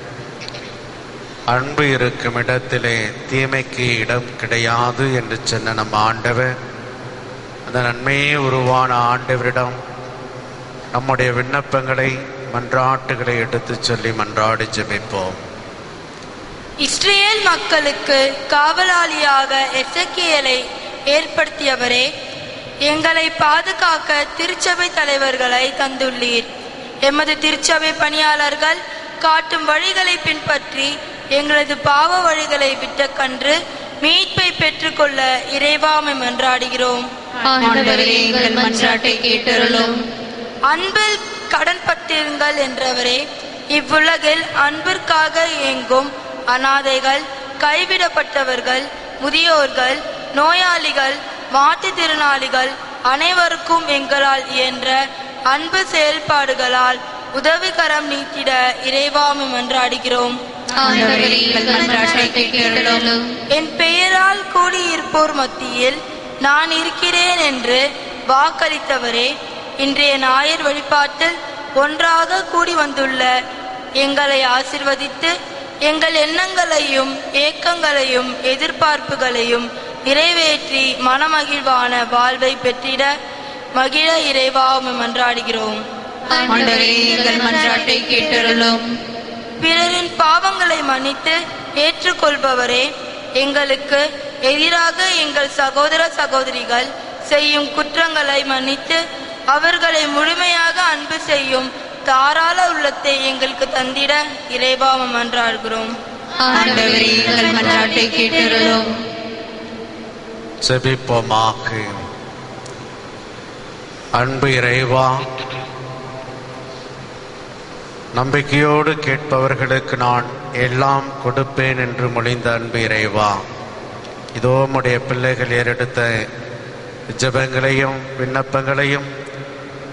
அன்பு இருக்கும் இடத்திலே தீமைக்கு இடம் கிடையாது என்று சொன்ன நம் ஆண்டவர் அந்த நன்மையே உருவான ஆண்டவரிடம் நம்முடைய விண்ணப்பங்களை மன்றாட்டுகளை எடுத்துச் சொல்லி மன்றாடி ஜெபிப்போம் இஸ்ரேல் மக்களுக்கு காவலாளியாக எசக்கியலை ஏற்படுத்தியவரே எங்களை பாதுகாக்க திருச்சபை தலைவர்களை தந்துள்ளீர் எமது திருச்சபை பணியாளர்கள் காட்டும் வழிகளை பின்பற்றி எங்களது பாவ வழிகளை விட்ட கன்று மீட்பை பெற்றுக்கொள்ள இறைவாமை மன்றாடுகிறோம் ஆண்டவரே எங்கள் மன்றாட்டை கேட்டருளும் அன்பில் கடன்பட்டிருங்கள் என்றவரே இவ்வுலகில் அன்பிற்காக இயங்கும் அனாதைகள் கைவிடப்பட்டவர்கள் முதியோர்கள் நோயாளிகள் மாற்றுத்திறனாளிகள் அனைவருக்கும் எங்களால் இயன்ற அன்பு செயல்பாடுகளால் உதவிகரம் நீட்டிட இறைவாமை மன்றாடுகிறோம் ஆண்டவரே எங்கள் மன்றாட்டை கேட்டருளும் என் பெயரால் கூடியிருப்போர் மத்தியில் நான் இருக்கிறேன் என்று வாக்களித்தவரே இன்றைய ஞாயிறு வழிபாட்டில் ஒன்றாக கூடி வந்துள்ள எங்களை ஆசிர்வதித்து எங்கள் எண்ணங்களையும் ஏக்கங்களையும் எதிர்பார்ப்புகளையும் நிறைவேற்றி மனமகிழ்வான வாழ்வை பெற்றிட மகிழ இறைவாமை மன்றாடுகிறோம் ஆண்டவரே எங்கள் மன்றாட்டை கேட்டருளும் பிறரின் பாவங்களை மன்னித்து ஏற்றுக்கொள்பவரே எங்களுக்கு எதிராக எங்கள் சகோதர சகோதரிகள் செய்யும் குற்றங்களை மன்னித்து அவர்களை முழுமையாக அன்பு செய்யும் தாராள உள்ளத்தை எங்களுக்கு தந்திட இறைவாமம் மன்றாடுகிறோம் ஆண்டவரே எங்கள் மன்றாட்டை கேட்டருளும் செபிப்போமாக அன்பு இறைவா நம்பிக்கையோடு கேட்பவர்களுக்கு நான் எல்லாம் கொடுப்பேன் என்று மொழிந்த அன்பு இறைவா இதோ உம்முடைய பிள்ளைகள் ஏறெடுத்த ஜெபங்களையும் விண்ணப்பங்களையும்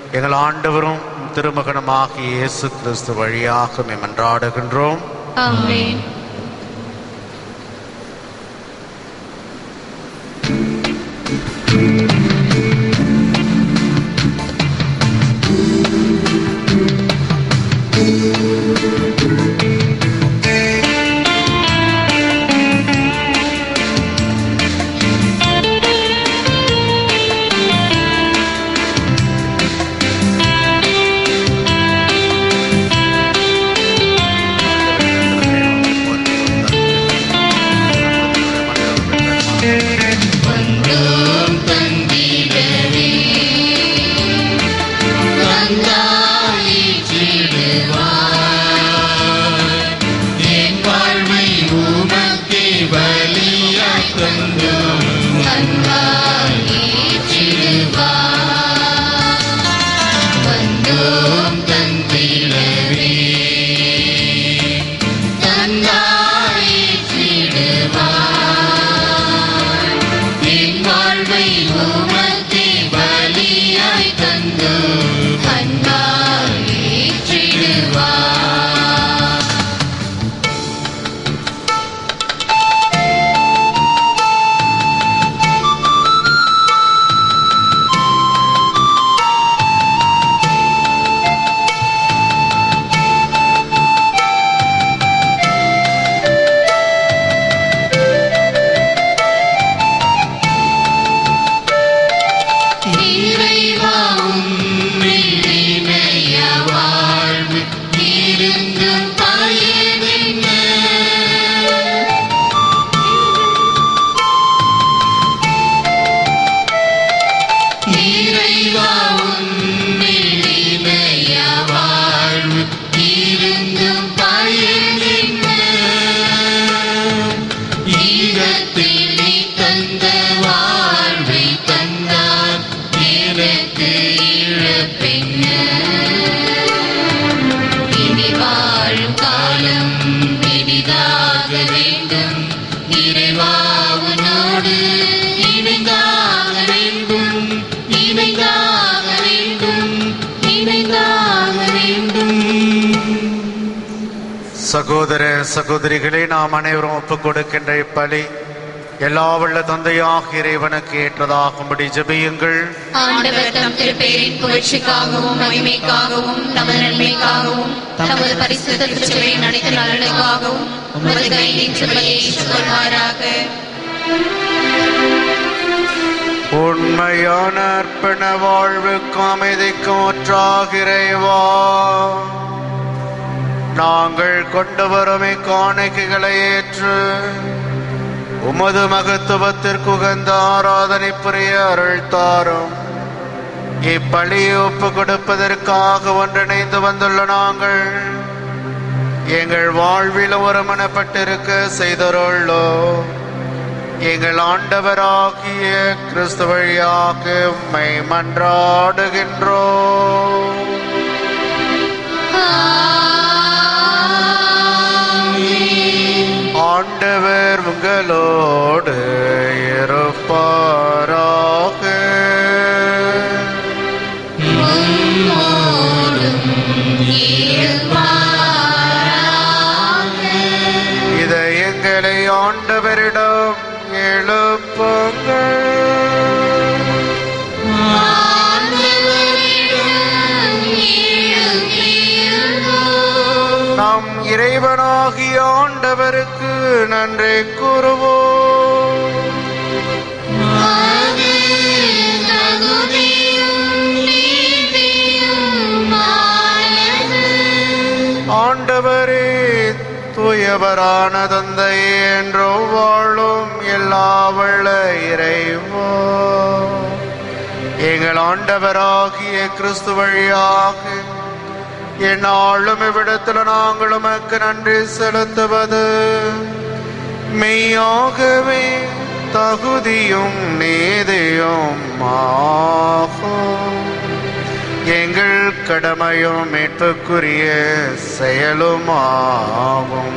எங்கள் ஆண்டவரும் திருமகனுமாகிய இயேசு கிறிஸ்து வழியாக மன்றாடுகின்றோம் ஆமென் சகோதர சகோதரிகளே நாம் அனைவரும் ஒப்புக் கொடுக்கின்ற இப்பலி எல்லா வல்ல தந்தையாக இறைவனுக்கு ஏற்றதாகும்படி ஜெபியுங்கள் ஆண்டவர் தம் திருப்பெயரின் புகழ்ச்சிக்காகவும் மகிமைக்காகவும் நமது நன்மைக்காகவும் நமது பரிசுத்த திருச்சபையின் அனைத்து நலனுக்காகவும் உமது கை நீச்சபலியை ஏற்றுக்கொள்வாராக உண்மையான அர்ப்பண வாழ்வுக்கு அமைதிக்கும் ஒற்றாகிறேவா நாங்கள் கொண்டு வரும் இக்காணிக்கைகளை ஏற்று உமது மகத்துவத்திற்கு உகந்த ஆராதனை புரிய அருள் தாரும் இப்பலியை ஒப்பு கொடுப்பதற்காக ஒன்றிணைந்து வந்துள்ள நாங்கள் எங்கள் வாழ்வில் ஒருமனப்பட்டிருக்க செய்தருள்ளோ எங்கள் ஆண்டவராகிய கிறிஸ்து வழியாக உம்மை மன்றாடுகின்றோம் ஆண்டவர் உங்களோடு இருப்பாராக இதை எங்களை ஆண்டவரிடம் எழுப்புங்கள் நம் இறைவனாகிய ஆண்டவருக்கு நன்றி கூறுவோம் ஆண்டவரே தூயவரான தந்தை என்றோ வாழும் எல்லா வல்ல இறைவோ எங்கள் ஆண்டவராகிய கிறிஸ்து வழியாக என்னாலும் இவ்விடத்தில் நாங்கள் உமக்கு நன்றி செலுத்துவது மெய்யாகவே தகுதியும் நீதியும் ஆகும் எங்கள் கடமையும் மீட்புக்குரிய செயலுமாகும்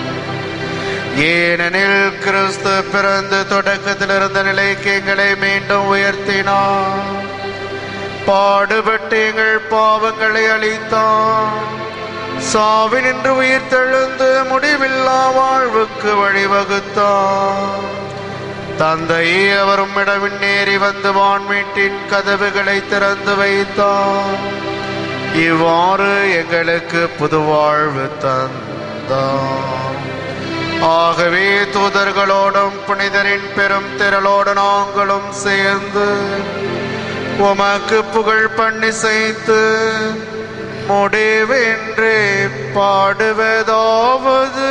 ஏனெனில் கிறிஸ்து பிறந்து தொடக்கத்தில் இருந்த நிலைக்கு எங்களை மீண்டும் உயர்த்தினார் பாடுபட்டு எங்கள் பாவங்களை அளித்தார் சாவினின்று உயிர் தெழுந்து முடிவில்லா வாழ்வுக்கு வழிவகுத்தார் தந்தையே அவரும் இடவிண்ணேறி வந்து வான்மீட்டின் கதவுகளை திறந்து வைத்தார் இவ்வாறு எங்களுக்கு புது வாழ்வு தந்தார் ஆகவே தூதர்களோடும் புனிதரின் பெரும் திரளோடு நாங்களும் சேர்ந்து உமக்கு புகழ் பண்ணி செய்து முடிவென்றே பாடுவதாவது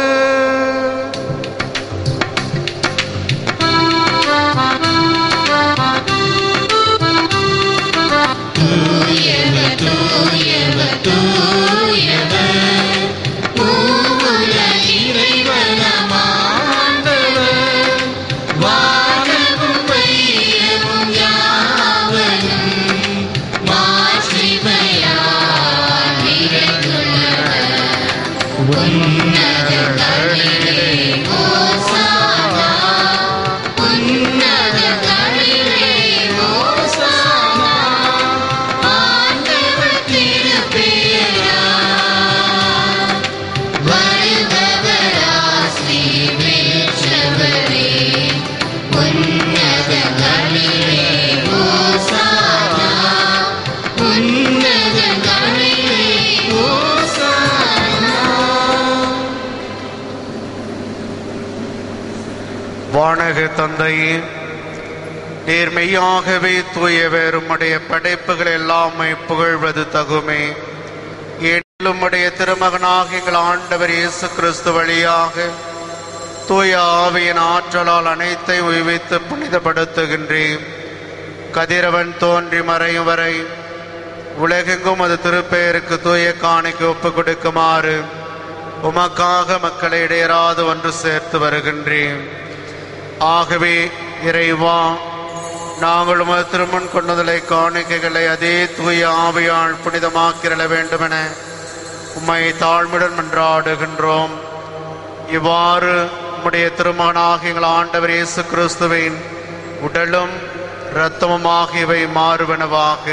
வானக தந்தையே நீர் மெய்யாகவே தூயவர் உம்முடைய படைப்புகள் எல்லாமே புகழ்வது தகுமே ஏனில் உம்முடைய திருமகனாக எங்கள் ஆண்டவர் இயேசு கிறிஸ்து வழியாக தூய ஆவியின் ஆற்றலால் அனைத்தை உய்வித்து புனிதப்படுத்துகின்றேன் கதிரவன் தோன்றி மறையும் வரை உலகெங்கும் அது திருப்பெயருக்கு தூய காணிக்கு ஒப்புக் கொடுக்குமாறு உமக்காக மக்களை இடையராது ஒன்று சேர்த்து வருகின்றேன் ஆகவே இறைவா நாங்கள் உமது திருமண் கொண்டதலை காணிக்கைகளை அதே தூய ஆவியால் புனிதமாக்கிரள வேண்டுமென உம்மை தாழ்மையுடன் மன்றாடுகின்றோம் இவ்வாறு உம்முடைய திருமகனாக எங்கள் ஆண்டவர் இயேசு கிறிஸ்துவின் உடலும் இரத்தமும் ஆகியவை மாறுவனவாக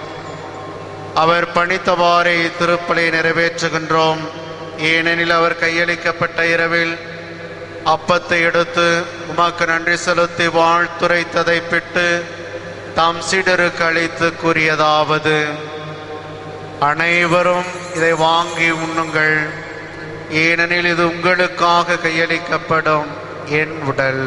அவர் பணித்தவாறே திருப்பலை நிறைவேற்றுகின்றோம் ஏனெனில் அவர் கையளிக்கப்பட்ட இரவில் அப்பத்தை எடுத்து உமக்கு நன்றி செலுத்தி வாழ்த்துரைத்ததை பிட்டு தாம் சீடருக்கு அளித்து கூறியதாவது அனைவரும் இதை வாங்கி உண்ணுங்கள் ஏனெனில் இது உங்களுக்காக கையளிக்கப்படும் என் உடல்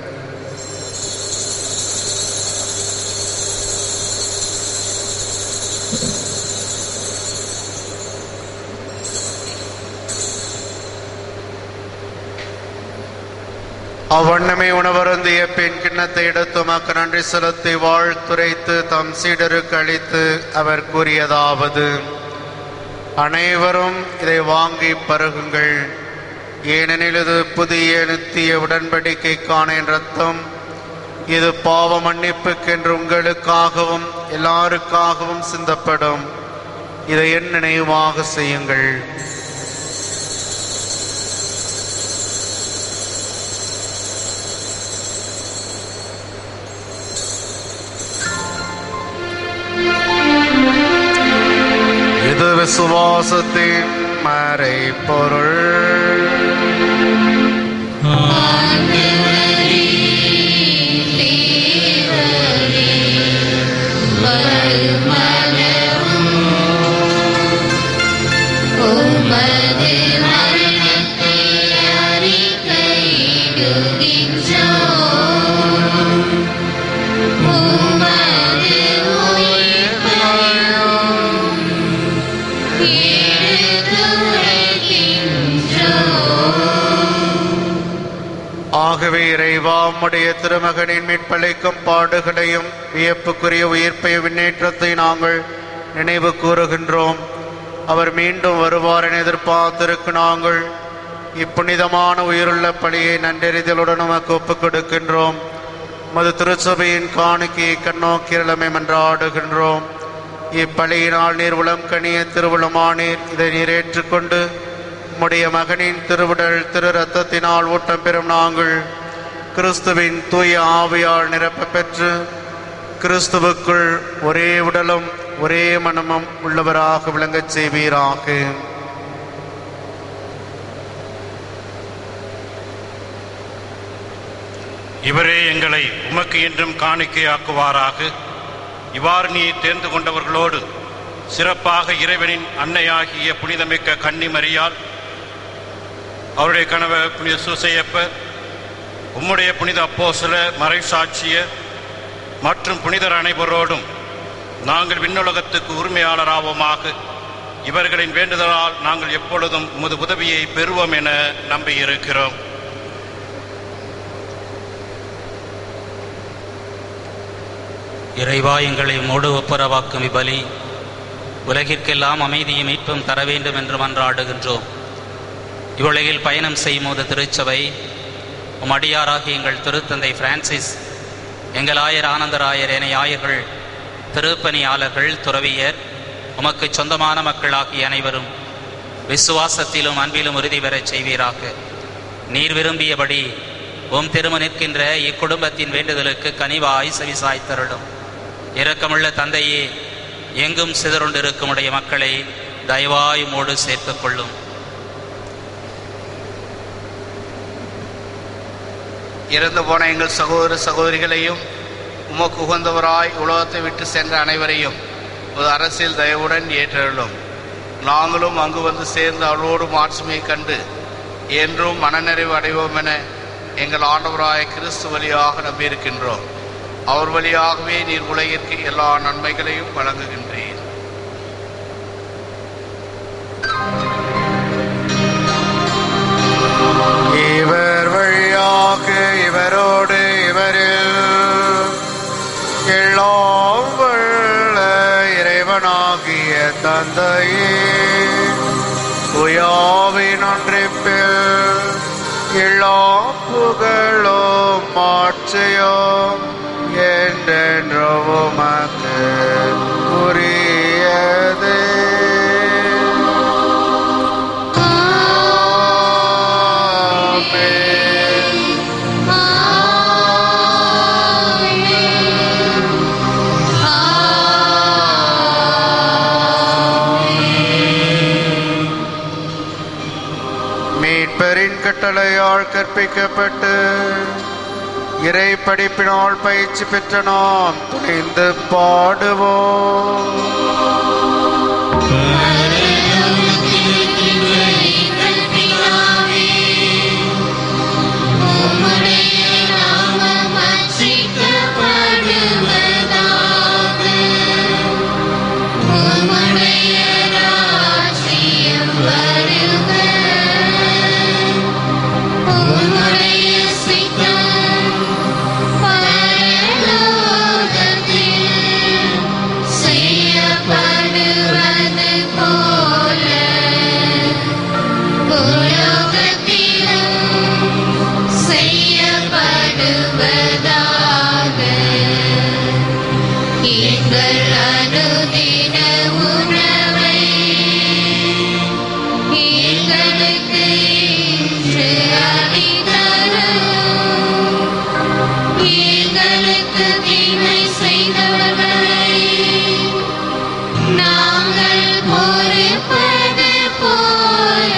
அவ்வண்ணமே உணவருந்திய பெண் கிண்ணத்தை எடுத்து உமக்கு நன்றி செலுத்தி வாழ்த்துரைத்து தம் சீடருக்கு அளித்து அவர் கூறியதாவது அனைவரும் இதை வாங்கி பருகுங்கள் ஏனெனில் இது புதிய நித்திய உடன்படிக்கைக்கான என் ரத்தம் இது பாவ மன்னிப்புக்கென்று உங்களுக்காகவும் எல்லாருக்காகவும் சிந்தப்படும் இதை என் நினைவாக செய்யுங்கள் இது விசுவாசத்தின் மறை பொருள் உமது மரணத்தை அறிக்கையிடுகின்றோம். உமது உயிர்ப்பையும் எடுத்துரைக்கின்றோம். ஆகவே இறைவா உம்முடைய திருமகனின் மீட்பளிக்கும் பாடுகளையும் வியப்புக்குரிய உயிர்ப்பை விண்ணேற்றத்தை நாங்கள் நினைவு கூறுகின்றோம் அவர் மீண்டும் வருவார் என எதிர்பார்த்திருக்கு நாங்கள் இப்புனிதமான உயிருள்ள பலியை நன்றெறிதலுடன் உமக்கு ஒப்புக் கொடுக்கின்றோம் மது திருச்சபையின் காணிக்கையை கண்ணோக்கிரளமை மன்றாடுகின்றோம் இப்பலியினால் நீர் உளம் கனிய திருவுளமானீர் இதை நீர் ஏற்றுக்கொண்டு உம்முடைய மகனின் திருவுடல் திரு ரத்தத்தினால் ஊட்டம் பெறும் நாங்கள் கிறிஸ்துவின் தூய ஆவியால் நிரப்பப் பெற்று கிறிஸ்துவுக்குள் ஒரே உடலும் ஒரே மனமும் உள்ளவராக விளங்கச் செய்வீராக இவரே எங்களை உமக்கு என்றும் காணிக்கையாக்குவாராக இவ்வாறு நீ தேர்ந்து கொண்டவர்களோடு சிறப்பாக இறைவனின் அன்னையாகிய புனிதமிக்க கன்னிமரியால் அவருடைய கணவர் புனித சூசையப்பர் உம்முடைய புனித அப்போஸ்தல மறைசாட்சியர் மற்றும் புனிதர் அனைவரோடும் நாங்கள் விண்ணுலகத்துக்கு உரிமையாளராவோமாக இவர்களின் வேண்டுதலால் நாங்கள் எப்பொழுதும் உமது உதவியை பெறுவோம் என நம்பியிருக்கிறோம் இறைவா எங்களை உம்மோடு ஒப்புரவாக்கும் இபலி உலகிற்கெல்லாம் அமைதியும் மீட்பும் தர வேண்டும் என்று மன்றாடுகின்றோம் இவ்வுலகில் பயணம் செய்யும் போது திருச்சபை உம் அடியாராகிய எங்கள் திருத்தந்தை பிரான்சிஸ் எங்கள் ஆயர் ஆனந்தராயர் என ஆயர்கள் திருப்பணியாளர்கள் துறவியர் உமக்கு சொந்தமான மக்களாகிய அனைவரும் விசுவாசத்திலும் அன்பிலும் உறுதி பெறச் செய்வீராக நீர் விரும்பியபடி உம் திரும நிற்கின்ற இக்குடும்பத்தின் வேண்டுதலுக்கு கனிவாய் செவிசாய்த்தருளும் இரக்கமுள்ள தந்தையே எங்கும் சிதறுண்டிருக்கும் உடைய மக்களை தயவாய் மோடு சேர்த்துக் கொள்ளும் இறந்து போன எங்கள் சகோதர சகோதரிகளையும் உமக்கு உகந்தவராய் உலகத்தை விட்டு சென்ற அனைவரையும் ஒரு அரசியல் தயவுடன் ஏற்றருளும் நாங்களும் அங்கு வந்து சேர்ந்து அவளோடு மாட்சிமையை கண்டு என்றும் மனநிறைவு அடைவோம் என எங்கள் ஆண்டவராய கிறிஸ்து வழியாக நம்பியிருக்கின்றோம் அவர் வழியாகவே நீர் உலகிற்கு எல்லா நன்மைகளையும் வழங்குகின்றீர் இவர் வழியாக இவரோடு இவரில் எல்லாம் வல்ல இறைவனாகிய தந்தையே உயாவின் ஒன்றிப்பில் எல்லா புகழும் மாட்சியும் என்றென்று உமக்கு உரியதே ஆமென். மீட்பரின் கட்டளையால் கற்பிக்கப்பட்டு இறை படிப்பினால் பயிற்சி பெற்ற நாம் துணிந்து பாடுவோம் செய்யப்படுவது போல உலகத்திலும் செய்யப்படுவதாக எங்கள் அனுதின உணவை எங்களுக்கு இன்று அளித்தரும் எங்களுக்கு தீமை செய்தவர்களை நாங்கள் பொறுப்பது போல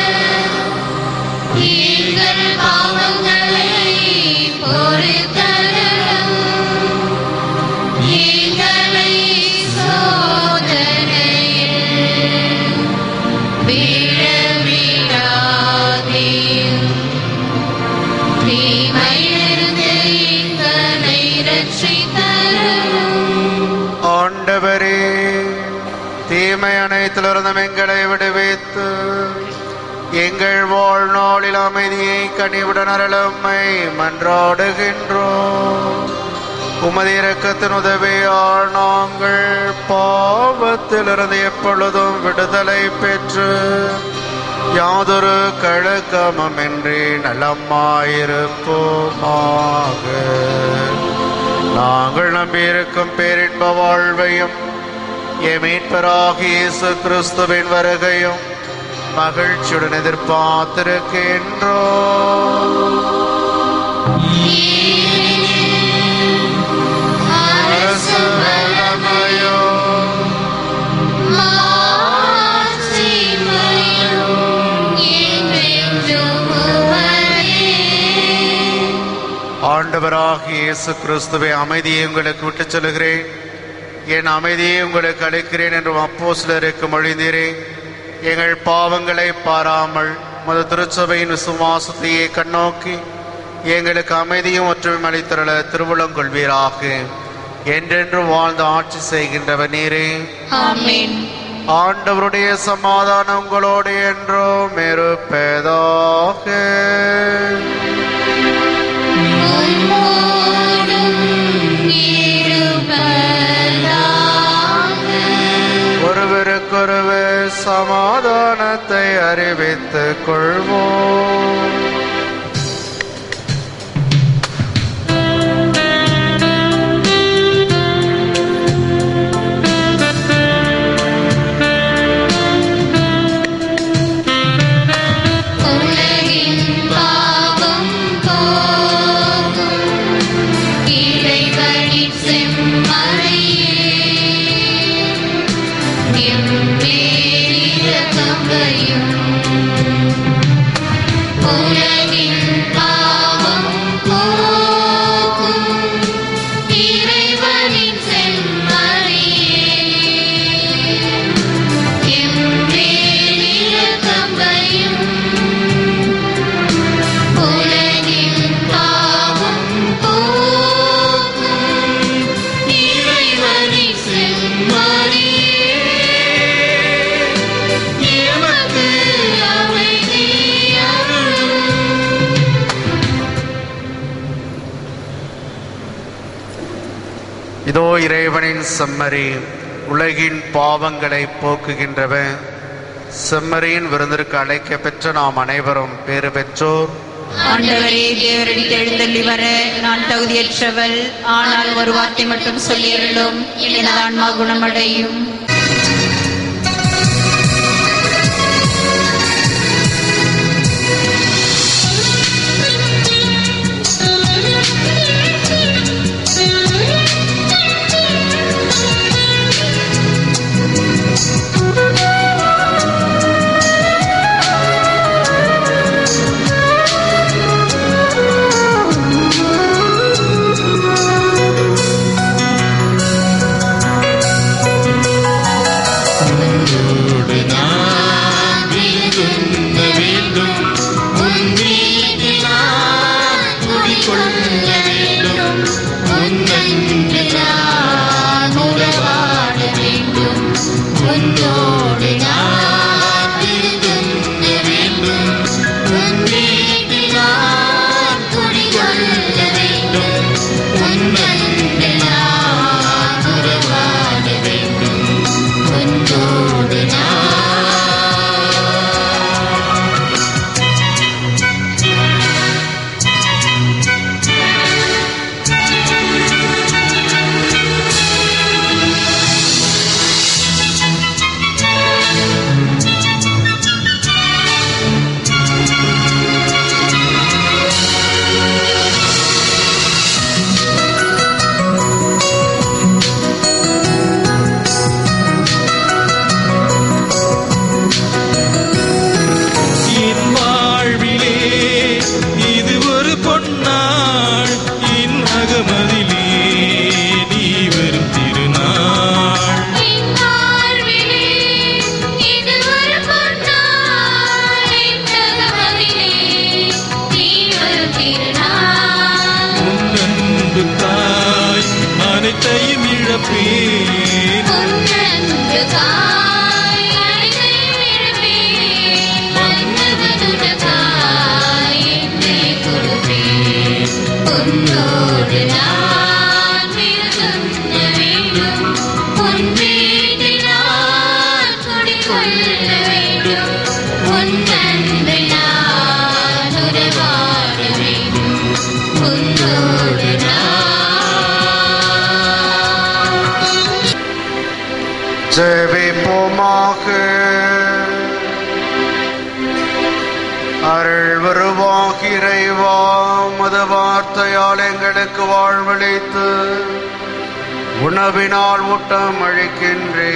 எங்கள் பாவங்களை பொறுத்தருளும் எங்களை சோதனையில் விழவிடாதேயும் தீமையிலிருந்து எங்களை ரட்சித்தருளும் ஆண்டவரே தீமை அனைத்திலிருந்தும் எங்களை விடுவித்து எங்கள் வாழ்நாளில் அமைதியை கனிவுடன் அருளம்மை மன்றாடுகின்றோம் உமது இரக்கத்தின் உதவியால் நாங்கள் பாவத்திலிருந்து எப்பொழுதும் விடுதலை பெற்று யாதொரு கழக்கமின்றி நலமாயிருப்போமாக நாங்கள் நம்பியிருக்கும் பேரின்ப வாழ்வையும் என் மீட்பராகிய இயேசு கிறிஸ்துவின் வருகையும் மகிழ்ச்சியுடன் எதிர்பார்த்திருக்கின்றோம் அரசு வல்லமையும் ஆண்டவராகிய இயேசு கிறிஸ்துவை அமைதியை உங்களுக்கு விட்டுச் சொல்கிறேன் என் அமைதியை உங்களுக்கு அளிக்கிறேன் என்றும் அப்போ சிலருக்கு மொழிந்தீரேன் எங்கள் பாவங்களை பாராமல் மது திருச்சபையின் விசுவாசத்தையே கண்ணோக்கி எங்களுக்கு அமைதியும் ஒற்றுமை அளித்தருள திருவுளம் கொள்வீராக என்றென்று வாழ்ந்து ஆட்சி செய்கின்றவர் நீரே ஆமென் ஆண்டவருடைய சமாதானம் உங்களோடு என்றும் இருப்பதாக ஒருவருக்கொருவர் சமாதானத்தை அறிவித்துக் கொள்வோம் உலகின் பாவம் போகும் இறைவனின் செம்மறையே எம்மேலிரக்கம் வையும் உலகின் பாவம் போகும் இறைவனின் செம்மறையே எம்மேலிரக்கம் வையும் உலகின் பாவம் போக்கும் இறைவனின் செம்மறியே எமக்கு அமைதி அருளும் இதோ இறைவனின் செம்மறி உலகின் பாவங்களை போக்குகின்றவன் செம்மறியின் விருந்திற்கு அழைக்க பெற்ற நாம் அனைவரும் பேறு பெற்றோர் ஆண்டவரே தேவரடி எழுந்தள்ளி வர நான் தகுதியற்றவள் ஆனால் ஒரு வார்த்தை மட்டும் சொல்லியருளும் எனது ஆன்மா குணமடையும் உன்னோடு நான் விருந்துண்ண வேண்டும் உன் வீட்டில் நான் குடிகொள்ள வேண்டும் உன்னன்று நான் உறவாட வேண்டும் உன்னோடு நான் விருந்துண்ண வேண்டும் உன் வீட்டில் நான் குடிகொள்ள வேண்டும் உன்னன்று நான் உறவாட வேண்டும் உன்னோடு நான் என் வாழ்விலே இது ஒரு பொன்னாள் என் அகமதிலே நீ வரும் திருநாள் என் வாழ்விலே இது ஒரு பொன்னாள் என் தகவலிலே நீ வரும் திருநாள் உன்னன்பு தாய் அனைத்தையும் இழப்பேன் உன்னன்று காய் அனைத்தையும் இழப்பேன் மன்னவனுனக்காய் என்னை கொடுப்பேன் உன்னோடு நான் விருந்துண்ண வேண்டும் உன் வீட்டில் நான் குடிகொள்ள வேண்டும் உன் அன்பை நான் உறவாட வேண்டும் உன்னோடு நான் ஜெபிப்போமாக அருள் வருவாக இறைவா மது வார்த்தையால் எங்களுக்கு வாழ்வளித்து உணவினால் ஊட்டம் அளிக்கின்றே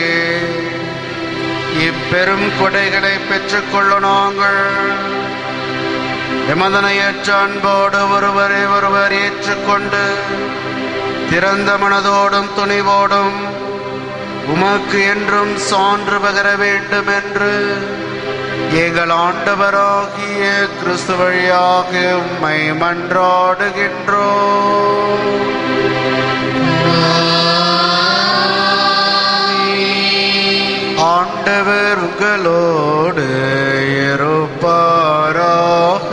இப்பெரும் கொடைகளை பெற்றுக்கொள்ள நாங்கள் நிபந்தனையற்ற அன்போடு ஒருவரை ஒருவர் ஏற்றுக்கொண்டு திறந்த மனதோடும் துணிவோடும் உமக்கு என்றும் சான்று பகர வேண்டும் என்று எங்கள் ஆண்டவராகிய கிறிஸ்து வழியாக உம்மை மன்றாடுகின்றோம் ஆண்டவர் உங்களோடு இருப்பாராக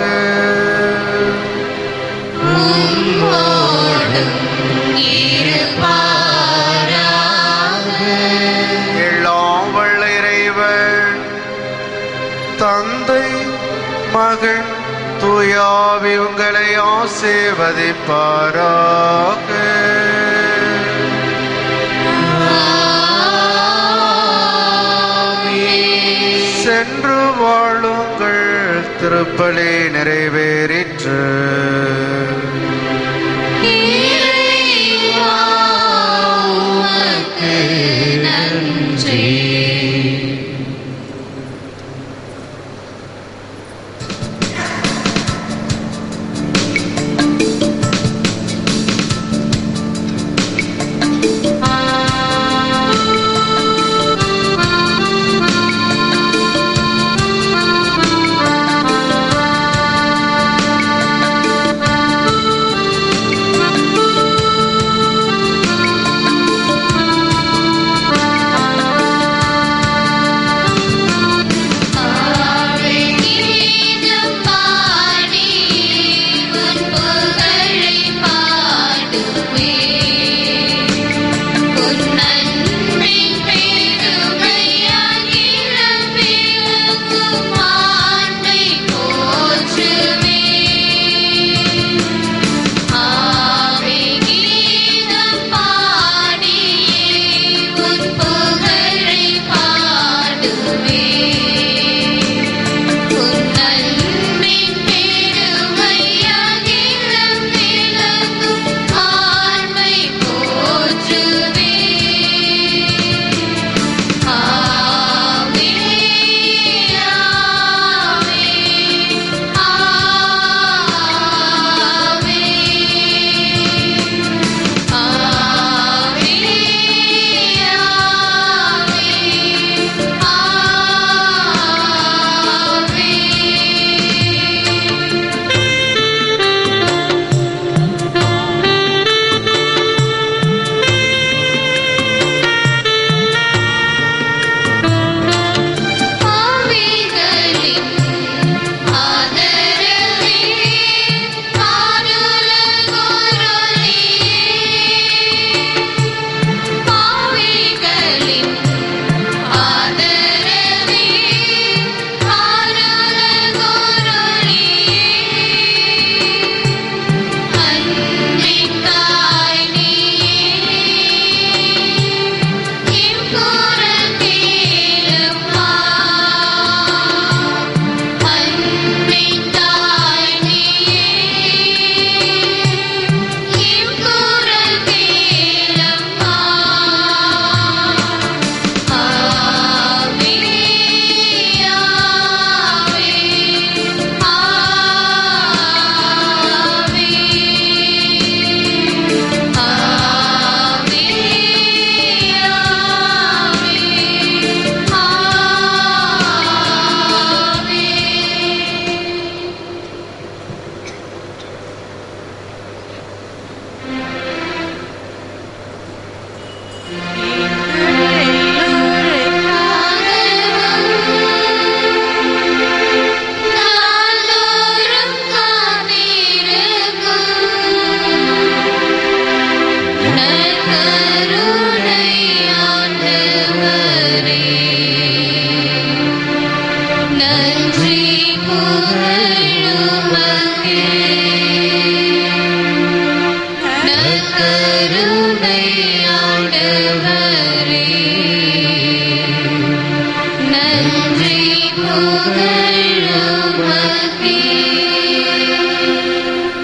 எல்லாம் வல்ல இறைவன் தந்தை மகன் தூயாவி உங்களை ஆசீர்வதிப்பாராக சென்று வாழுங்கள் திருப்பலி நிறைவேறிற்று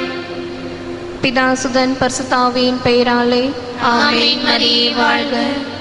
பிதாசுதன் பரிசுத்தாவியின் பெயராலே ஆமென் மரியே வாழ்க